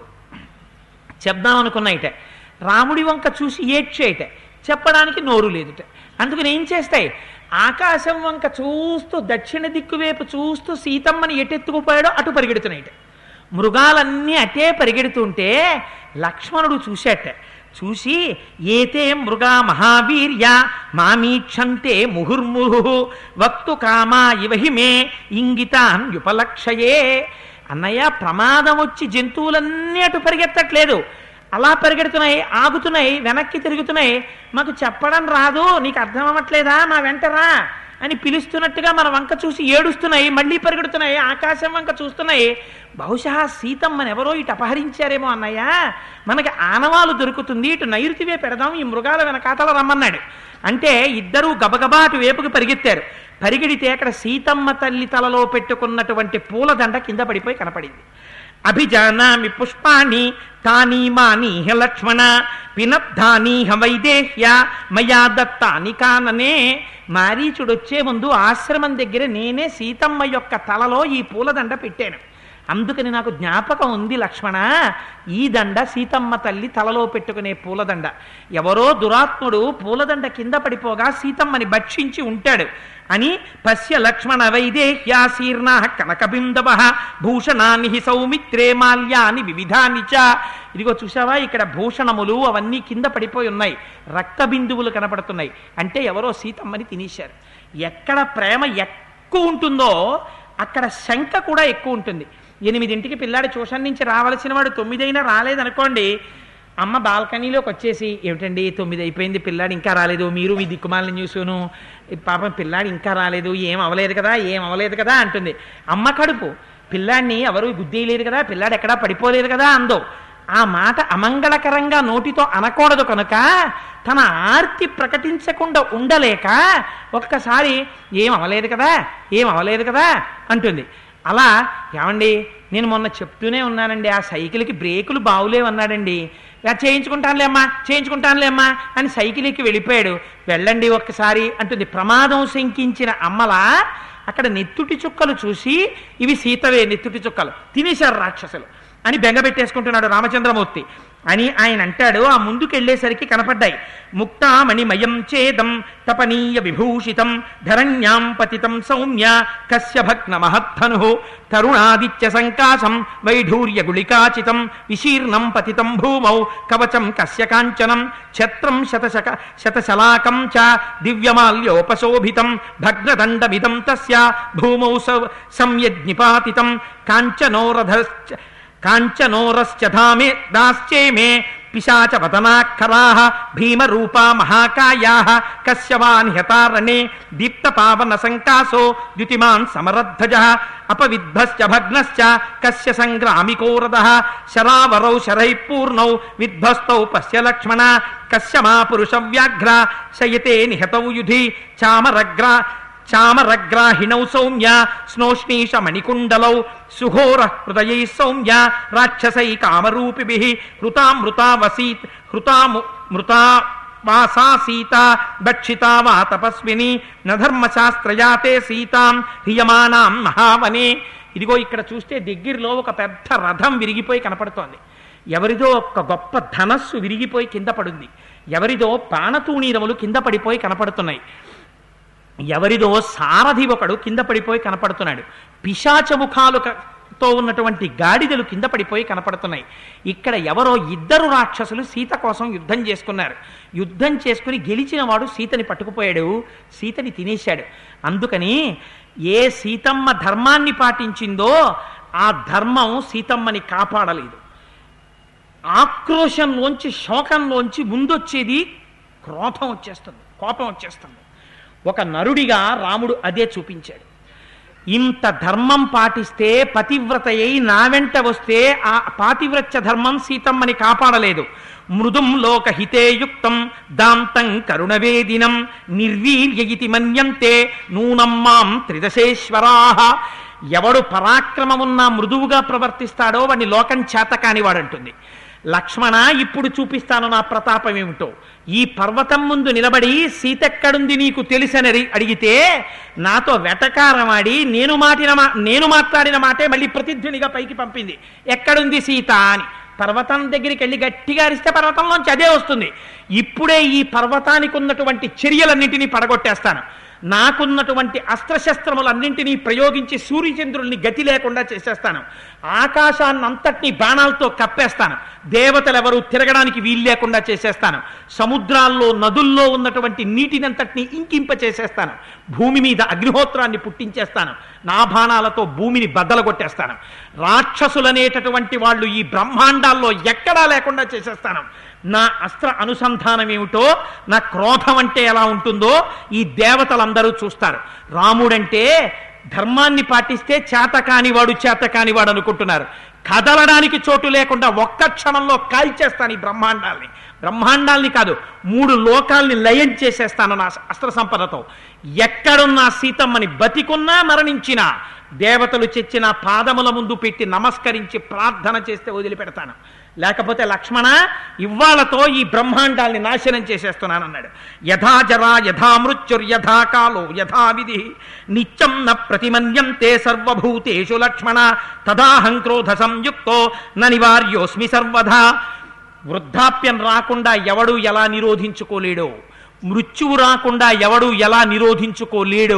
చెప్దాం అనుకున్నాయిట రాముడి వంక చూసి ఏడ్చేయట చెప్పడానికి నోరు లేదుట అందుకని ఏం చేస్తాయి ఆకాశం వంక చూస్తూ దక్షిణ దిక్కు వైపు చూస్తూ సీతమ్మని ఎటెత్తుకుపోయాడో అటు పరిగెడుతున్నాయిట మృగాలన్నీ అటే పరిగెడుతుంటే లక్ష్మణుడు చూశాట చూసి ఏతే మృగా మహావీర్య మామీక్షంతే ముహుర్ముహు వక్తు కామా ఇవహి మే ఇంగితాన్ యుపలక్షయే అన్నయ్య ప్రమాదం వచ్చి జంతువులన్నీ అటు పరిగెత్తట్లేదు అలా పరిగెడుతున్నాయి ఆగుతున్నాయి వెనక్కి తిరుగుతున్నాయి మాకు చెప్పడం రాదు నీకు అర్థం అవ్వట్లేదా మా వెంటరా అని పిలుస్తున్నట్టుగా మన వంక చూసి ఏడుస్తున్నాయి మళ్ళీ పరిగెడుతున్నాయి ఆకాశం వంక చూస్తున్నాయి బహుశా సీతమ్మని ఎవరో ఇటు అపహరించారేమో అన్నయ్య మనకి ఆనవాలు దొరుకుతుంది ఇటు నైరుతివే పెడదాం ఈ మృగాల వెనకాతల రమ్మన్నాడు అంటే ఇద్దరూ గబగబా అటు వేపుకి పరిగెత్తారు పరిగెడితే అక్కడ సీతమ్మ తల్లి తలలో పెట్టుకున్నటువంటి పూలదండ కింద పడిపోయి కనపడింది అభిజానామి పుష్పాణి తాని మానీహ లక్ష్మణ పినబ్ధానీహ వైదేహ్య మయా దత్తాని కాననే మారీచుడొచ్చే ముందు ఆశ్రమం దగ్గర నేనే సీతమ్మ యొక్క తలలో ఈ పూలదండ పెట్టాను అందుకని నాకు జ్ఞాపకం ఉంది లక్ష్మణ ఈ దండ సీతమ్మ తల్లి తలలో పెట్టుకునే పూలదండ ఎవరో దురాత్ముడు పూలదండ కింద పడిపోగా సీతమ్మని భక్షించి ఉంటాడు అని పశ్య లక్ష్మణ వైదేహ్యాశీర్ణ కనకబిందవ భూషణాని హి సౌమిత్రే మాల్యాని వివిధాని చ ఇదిగో చూసావా ఇక్కడ భూషణములు అవన్నీ కింద పడిపోయి ఉన్నాయి రక్త బిందువులు కనపడుతున్నాయి అంటే ఎవరో సీతమ్మని తినేశారు ఎక్కడ ప్రేమ ఎక్కువ ఉంటుందో అక్కడ శంక కూడా ఎక్కువ ఉంటుంది ఎనిమిదింటికి పిల్లాడి ట్యూషన్ నుంచి రావలసిన వాడు తొమ్మిదైనా రాలేదనుకోండి అమ్మ బాల్కనీలోకి వచ్చేసి ఏమిటండి తొమ్మిది అయిపోయింది పిల్లాడు ఇంకా రాలేదు మీరు మీ దిక్కుమాలని చూసును ఈ పాపం పిల్లాడు ఇంకా రాలేదు ఏం అవలేదు కదా ఏం అవలేదు కదా అంటుంది అమ్మ కడుపు పిల్లాడిని ఎవరు గుద్దేయలేదు కదా పిల్లాడు ఎక్కడా పడిపోలేదు కదా అందో ఆ మాట అమంగళకరంగా నోటితో అనకూడదు కనుక తన ఆర్తి ప్రకటించకుండా ఉండలేక ఒక్కసారి ఏం అవలేదు కదా ఏం అవలేదు కదా అంటుంది అలా ఏమండి నేను మొన్న చెప్తూనే ఉన్నానండి ఆ సైకిల్కి బ్రేకులు బావులేవన్నాడండి "యా, చేయించుకుంటానులే అమ్మా చేయించుకుంటానులే అమ్మా అని సైకిల్ ఎక్కి వెళ్ళిపోయాడు వెళ్ళండి ఒక్కసారి అంటుంది ప్రమాదం శంకించిన అమ్మలా అక్కడ నెత్తుటి చుక్కలు చూసి ఇవి సీతవే నెత్తుటి చుక్కలు తినేశారు రాక్షసులు అని బెంగ పెట్టేసుకుంటున్నాడు రామచంద్రమూర్తి అని ఆయన అంటాడు ఆ ముందుకెళ్ళేసరికి కనపడ్డాయి ముక్తామణిమయం చేదం తపనీయ విభూషితం ధరణ్యాం పతితం సౌమ్య కస్య భగ్న మహత్తను తరుణాదిత్య సంకాశం వైఢూర్య గుళికాచితం విశీర్ణం పతితం భూమౌ కవచం కస్య కాంచనం ఛత్రం శతశక శతశలాకం చ దివ్యమాల్యోపశోభితం భగ్నదండమిదం తస్య భూమౌ స- సంయజ్ఞిపాతితం కాంచనోరధశ్చ కాంచనోరశ్చ ధామే దాశ్చేమే పిశాచవదనాఖరా భీమరూపా మహాకాయా కస్య వా నిహతారణే దీప్తపావన సంకాసో ద్యుతిమాన్ సమరద్ధజ అపవిద్భశ్చ భగ్నశ్చ కస్య సంగ్రామికోరద శరావరౌ శరై పూర్ణౌ విధ్వస్తౌ పశ్య లక్ష్మణ కస్య మా పురుష వ్యాఘ్ర శయతే నిహతౌ యుధి చామరగ్ర చామరగ్రాహిణౌ సౌమ్య స్నోష్ణీష మణికుండలౌ సుఘోర హృదయై సౌమ్య రాక్షసై కామరూపిభిః హృతామృతా వసీత్ హృతాము మృతా వాసా సీత భక్షితా వా తపస్విని నధర్మశాస్త్రయాతే సీతాం హ్రియమానాం మహావనే ఇదిగో ఇక్కడ చూస్తే దగ్గరలో ఒక పెద్ద రథం విరిగిపోయి కనపడుతోంది ఎవరిదో ఒక గొప్ప ధనస్సు విరిగిపోయి కింద పడుంది ఎవరిదో పానతూణీరములు కింద పడిపోయి కనపడుతున్నాయి ఎవరిదో సారథి ఒకడు కింద పడిపోయి కనపడుతున్నాడు పిశాచ ముఖాలు క- తో ఉన్నటువంటి గాడిదలు కింద పడిపోయి కనపడుతున్నాయి ఇక్కడ ఎవరో ఇద్దరు రాక్షసులు సీత కోసం యుద్ధం చేసుకున్నారు యుద్ధం చేసుకుని గెలిచిన వాడు సీతని పట్టుకుపోయాడు సీతని తినేశాడు అందుకని ఏ సీతమ్మ ధర్మాన్ని పాటించిందో ఆ ధర్మం సీతమ్మని కాపాడలేదు ఆక్రోశంలోంచి శోకంలోంచి ముందొచ్చేది క్రోధం వచ్చేస్తుంది కోపం వచ్చేస్తుంది ఒక నరుడిగా రాముడు అదే చూపించాడు ఇంత ధర్మం పాటిస్తే పతివ్రత అయి నా వెంట వస్తే ఆ పాతివ్రత్య ధర్మం సీతమ్మని కాపాడలేదు మృదుం లోకహితేయుక్తం దాంతం కరుణవేదినం నిర్వీర్య ఇతి మన్యంతే నూనం మాం త్రిదశేశ్వరాహ ఎవడు పరాక్రమమున్న మృదువుగా ప్రవర్తిస్తాడో వాడిని లోకం చేతకాని వాడంటుంది లక్ష్మణ ఇప్పుడు చూపిస్తాను నా ప్రతాపం ఏమిటో ఈ పర్వతం ముందు నిలబడి సీతెక్కడుంది నీకు తెలిసని అడి- అడిగితే నాతో వెటకారమాడి నేను మాటిన మా నేను మాట్లాడిన మాటే మళ్ళీ ప్రతిధ్వనిగా పైకి పంపింది ఎక్కడుంది సీత అని పర్వతం దగ్గరికి వెళ్ళి గట్టిగా అరిస్తే పర్వతంలోంచి అదే వస్తుంది ఇప్పుడే ఈ పర్వతానికి ఉన్నటువంటి చర్యలన్నింటినీ పడగొట్టేస్తాను నాకున్నటువంటి అస్త్రశస్త్రములన్నింటినీ ప్రయోగించి సూర్యచంద్రుల్ని గతి లేకుండా చేసేస్తాను ఆకాశాన్ని అంతటినీ బాణాలతో కప్పేస్తాను దేవతలెవరూ తిరగడానికి వీలు లేకుండా చేసేస్తాను సముద్రాల్లో నదుల్లో ఉన్నటువంటి నీటినంతటినీ ఇంకింప చేసేస్తాను భూమి మీద అగ్నిహోత్రాన్ని పుట్టించేస్తాను నా బాణాలతో భూమిని బద్దలగొట్టేస్తాను రాక్షసులనేటటువంటి వాళ్ళు ఈ బ్రహ్మాండాల్లో ఎక్కడా లేకుండా చేసేస్తాను నా అస్త్ర అనుసంధానం ఏమిటో నా క్రోధం అంటే ఎలా ఉంటుందో ఈ దేవతలందరూ చూస్తారు రాముడంటే ధర్మాన్ని పాటిస్తే చేత కానివాడు చేత కానివాడు అనుకుంటున్నారు కదలడానికి చోటు లేకుండా ఒక్క క్షణంలో కాల్చేస్తాను ఈ బ్రహ్మాండాల్ని బ్రహ్మాండాల్ని కాదు మూడు లోకాల్ని లయం చేసేస్తాను నా అస్త్ర సంపదతో ఎక్కడున్నా సీతమ్మని బతికున్నా మరణించినా దేవతలు చెచ్చిన పాదముల ముందు పెట్టి నమస్కరించి ప్రార్థన చేస్తే వదిలిపెడతాను లేకపోతే లక్ష్మణ ఇవ్వాలతో ఈ బ్రహ్మాండాల్ని నాశనం చేసేస్తున్నానన్నాడు యథా జరా యథా మృత్యుర్ యథా కాలో యథా విధి నిత్యం న ప్రతిమన్యంతే సర్వభూతేషు లక్ష్మణ తదాహం క్రోధ సంయుక్తో న నివార్యోస్మి సర్వధా వృద్ధాప్యం రాకుండా ఎవడు ఎలా నిరోధించుకోలేడో మృత్యువు రాకుండా ఎవడు ఎలా నిరోధించుకోలేడో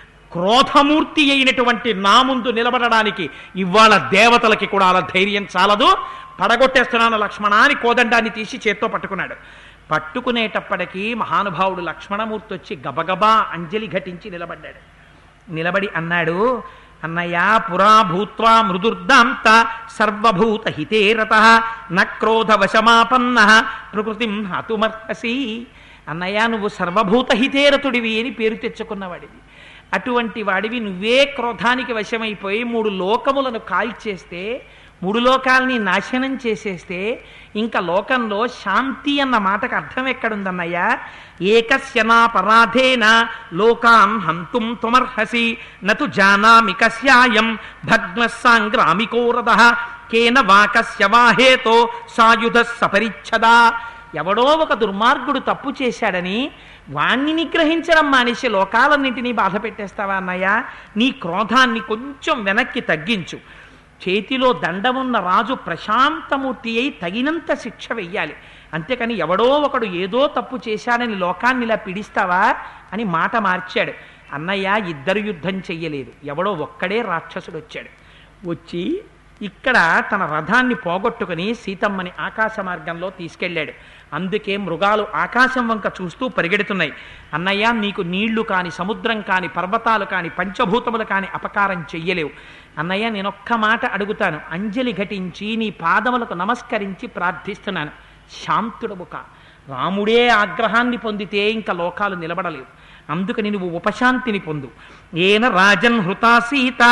క్రోధమూర్తి అయినటువంటి నా ముందు నిలబడడానికి ఇవాళ దేవతలకి కూడా అలా ధైర్యం చాలదు పడగొట్టేస్తున్నాను లక్ష్మణ అని కోదండాన్ని తీసి చేత్తో పట్టుకున్నాడు పట్టుకునేటప్పటికీ మహానుభావుడు లక్ష్మణమూర్తి వచ్చి గబగబా అంజలి ఘటించి నిలబడ్డాడు నిలబడి అన్నాడు అన్నయ్య పురా భూత్వా మృదుర్దాంత సర్వభూత హితేరత నక్రోధ వశమాపన్న ప్రకృతిం హతుమర్హసి అన్నయ్య నువ్వు సర్వభూత హితేరతుడివి అని పేరు తెచ్చుకున్నవాడివి అటువంటి వాడివి నువ్వే క్రోధానికి వశమైపోయి మూడు లోకములను కాల్చేస్తే మూడు లోకాల్ని నాశనం చేసేస్తే ఇంకా లోకంలో శాంతి అన్న మాటకు అర్థం ఎక్కడుందన్నయ్యా ఏకస్య నా పరాధేన లోకాన్ హంతుం త్వమర్హసి నతు జానామి కస్యాయం భగ్న సాంగ్రామికోరద కేన వాకస్య వాహేతో సాయుధ సపరిచ్ఛదా ఎవడో ఒక దుర్మార్గుడు తప్పు చేశాడని వాణ్ణి నిగ్రహించడం మానేసి లోకాలన్నింటినీ బాధ పెట్టేస్తావా అన్నయ్య నీ క్రోధాన్ని కొంచెం వెనక్కి తగ్గించు చేతిలో దండమున్న రాజు ప్రశాంతమూర్తి అయి తగినంత శిక్ష వెయ్యాలి అంతేకాని ఎవడో ఒకడు ఏదో తప్పు చేశాడని లోకాన్ని ఇలా పిడిస్తావా అని మాట మార్చాడు అన్నయ్య ఇద్దరు యుద్ధం చెయ్యలేదు ఎవడో ఒక్కడే రాక్షసుడు వచ్చాడు వచ్చి ఇక్కడ తన రథాన్ని పోగొట్టుకుని సీతమ్మని ఆకాశ మార్గంలో తీసుకెళ్ళాడు అందుకే మృగాలు ఆకాశం వంక చూస్తూ పరిగెడుతున్నాయి అన్నయ్య నీకు నీళ్లు కాని సముద్రం కాని పర్వతాలు కాని పంచభూతములు కాని అపకారం చెయ్యలేవు అన్నయ్య నేనొక్క మాట అడుగుతాను అంజలి ఘటించి నీ పాదములకు నమస్కరించి ప్రార్థిస్తున్నాను శాంతుడముక రాముడే ఆగ్రహాన్ని పొందితే ఇంకా లోకాలు నిలబడలేవు అందుకని నువ్వు ఉపశాంతిని పొందు ఏన రాజన్ హృతా సీత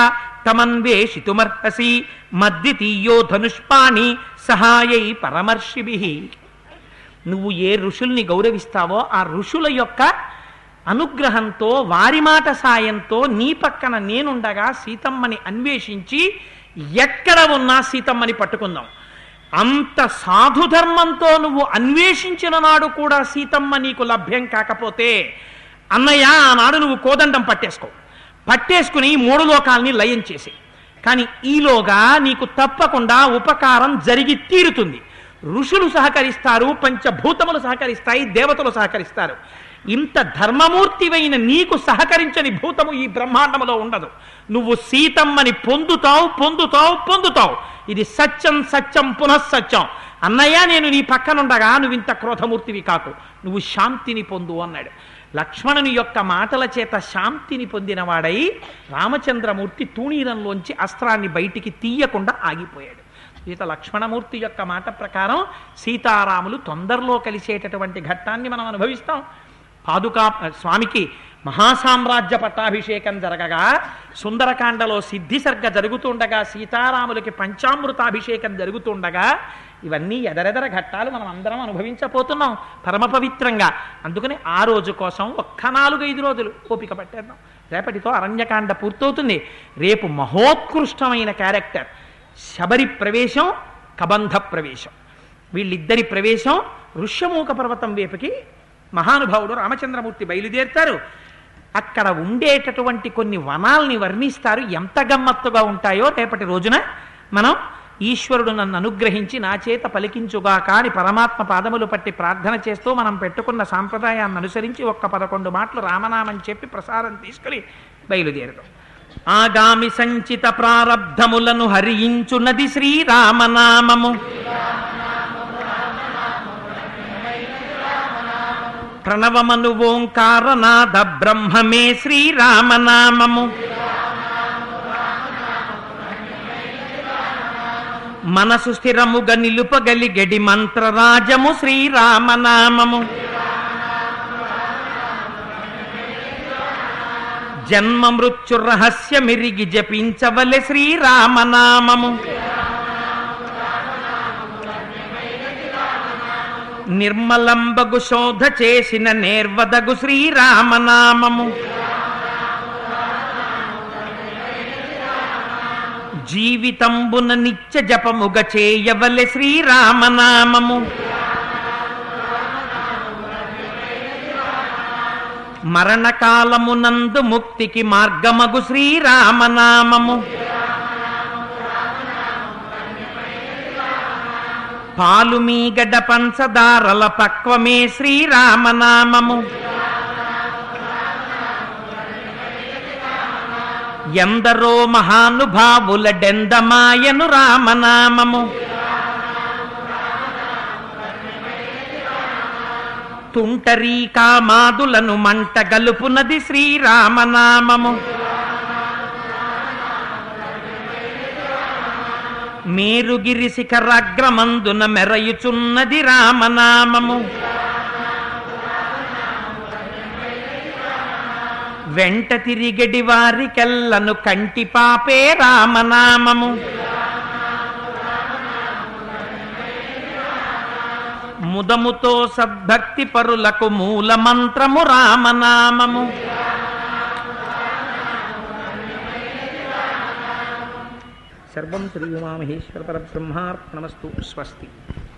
తమన్వేషితుమర్హసి మద్వితీయో ధనుష్పాణి సహాయై పరమర్షిభి నువ్వు ఏ ఋషుల్ని గౌరవిస్తావో ఆ ఋషుల యొక్క అనుగ్రహంతో వారి మాట సాయంతో నీ పక్కన నేనుండగా సీతమ్మని అన్వేషించి ఎక్కడ ఉన్నా సీతమ్మని పట్టుకుందాం అంత సాధుధర్మంతో నువ్వు అన్వేషించిన నాడు కూడా సీతమ్మ నీకు లభ్యం కాకపోతే అన్నయ్య ఆనాడు నువ్వు కోదండం పట్టేసుకో పట్టేసుకుని మూడు లోకాల్ని లయం చేసి కానీ ఈలోగా నీకు తప్పకుండా ఉపకారం జరిగి తీరుతుంది ఋషులు సహకరిస్తారు పంచభూతములు సహకరిస్తాయి దేవతలు సహకరిస్తారు ఇంత ధర్మమూర్తివైన నీకు సహకరించని భూతము ఈ బ్రహ్మాండములో ఉండదు నువ్వు సీతమ్మని పొందుతావు పొందుతావు పొందుతావు ఇది సత్యం సత్యం పునఃసత్యం అన్నయ్య నేను నీ పక్కనుండగా నువ్వు ఇంత క్రోధమూర్తివి కాకు నువ్వు శాంతిని పొందు అన్నాడు లక్ష్మణుని యొక్క మాటల చేత శాంతిని పొందినవాడై రామచంద్రమూర్తి తూణీరంలోంచి అస్త్రాన్ని బయటికి తీయకుండా ఆగిపోయాడు సీత లక్ష్మణమూర్తి యొక్క మాట ప్రకారం సీతారాములు తొందరలో కలిసేటటువంటి ఘట్టాన్ని మనం అనుభవిస్తాం పాదుకా స్వామికి మహాసామ్రాజ్య పట్టాభిషేకం జరగగా సుందరకాండలో సిద్ధిసర్గ జరుగుతుండగా సీతారాములకి పంచామృతాభిషేకం జరుగుతుండగా ఇవన్నీ ఎదరెదర ఘట్టాలు మనం అందరం అనుభవించబోతున్నాం పరమ పవిత్రంగా అందుకని ఆ రోజు కోసం ఒక్క నాలుగైదు రోజులు ఓపిక పట్టేద్దాం రేపటితో అరణ్యకాండ పూర్తవుతుంది రేపు మహోత్కృష్టమైన క్యారెక్టర్ శబరి ప్రవేశం కబంధ ప్రవేశం వీళ్ళిద్దరి ప్రవేశం ఋష్యమూక పర్వతం వైపుకి మహానుభావుడు రామచంద్రమూర్తి బయలుదేరుతారు అక్కడ ఉండేటటువంటి కొన్ని వనాల్ని వర్ణిస్తారు ఎంత గమ్మత్తుగా ఉంటాయో రేపటి రోజున మనం ఈశ్వరుడు నన్ను అనుగ్రహించి నా చేత పలికించుగా కాని పరమాత్మ పాదములు పట్టి ప్రార్థన చేస్తూ మనం పెట్టుకున్న సాంప్రదాయాన్ని అనుసరించి ఒక్క పదకొండు మాటలు రామనామం చెప్పి ప్రసారం తీసుకుని బయలుదేరడం ఆగామి సంచిత ప్రారబ్ధములను హరించున్నది శ్రీరామనామము ప్రణవమను ఓంకారనాథ బ్రహ్మమే శ్రీరామనామము మనసు స్థిరముగా నిలుపగలిగడి మంత్రరాజము శ్రీరామనామము జన్మ మృత్యు రహస్యమిరిగి జపించవలె శ్రీరామనామము నిర్మలంబగు శోధ చేసిన నేర్వదగు శ్రీరామనామము జీవితంబున నిత్య జపముగ చేయవలె శ్రీరామనామము మరణకాలమునందు ముక్తికి మార్గమగు శ్రీరామనామము పాలు మీగడ పంచదారల పక్వమే శ్రీరామనామము ఎందరో మహానుభావుల డెందమాయను రామనామము తుంటరీ కామాదులను మంట గలుపునది శ్రీరామనామము మేరుగిరి శిఖరాగ్రమందున మెరయుచున్నది రామనామము వెంట తిరిగడి వారికెల్లను కంటి పాపే రామనామము ముదముతో సద్భక్తి పరులకు మూల మంత్రము రామనామము సర్వం శ్రీ ఉమామహేశ్వర పరబ్రహ్మార్పణమస్తు స్వస్తి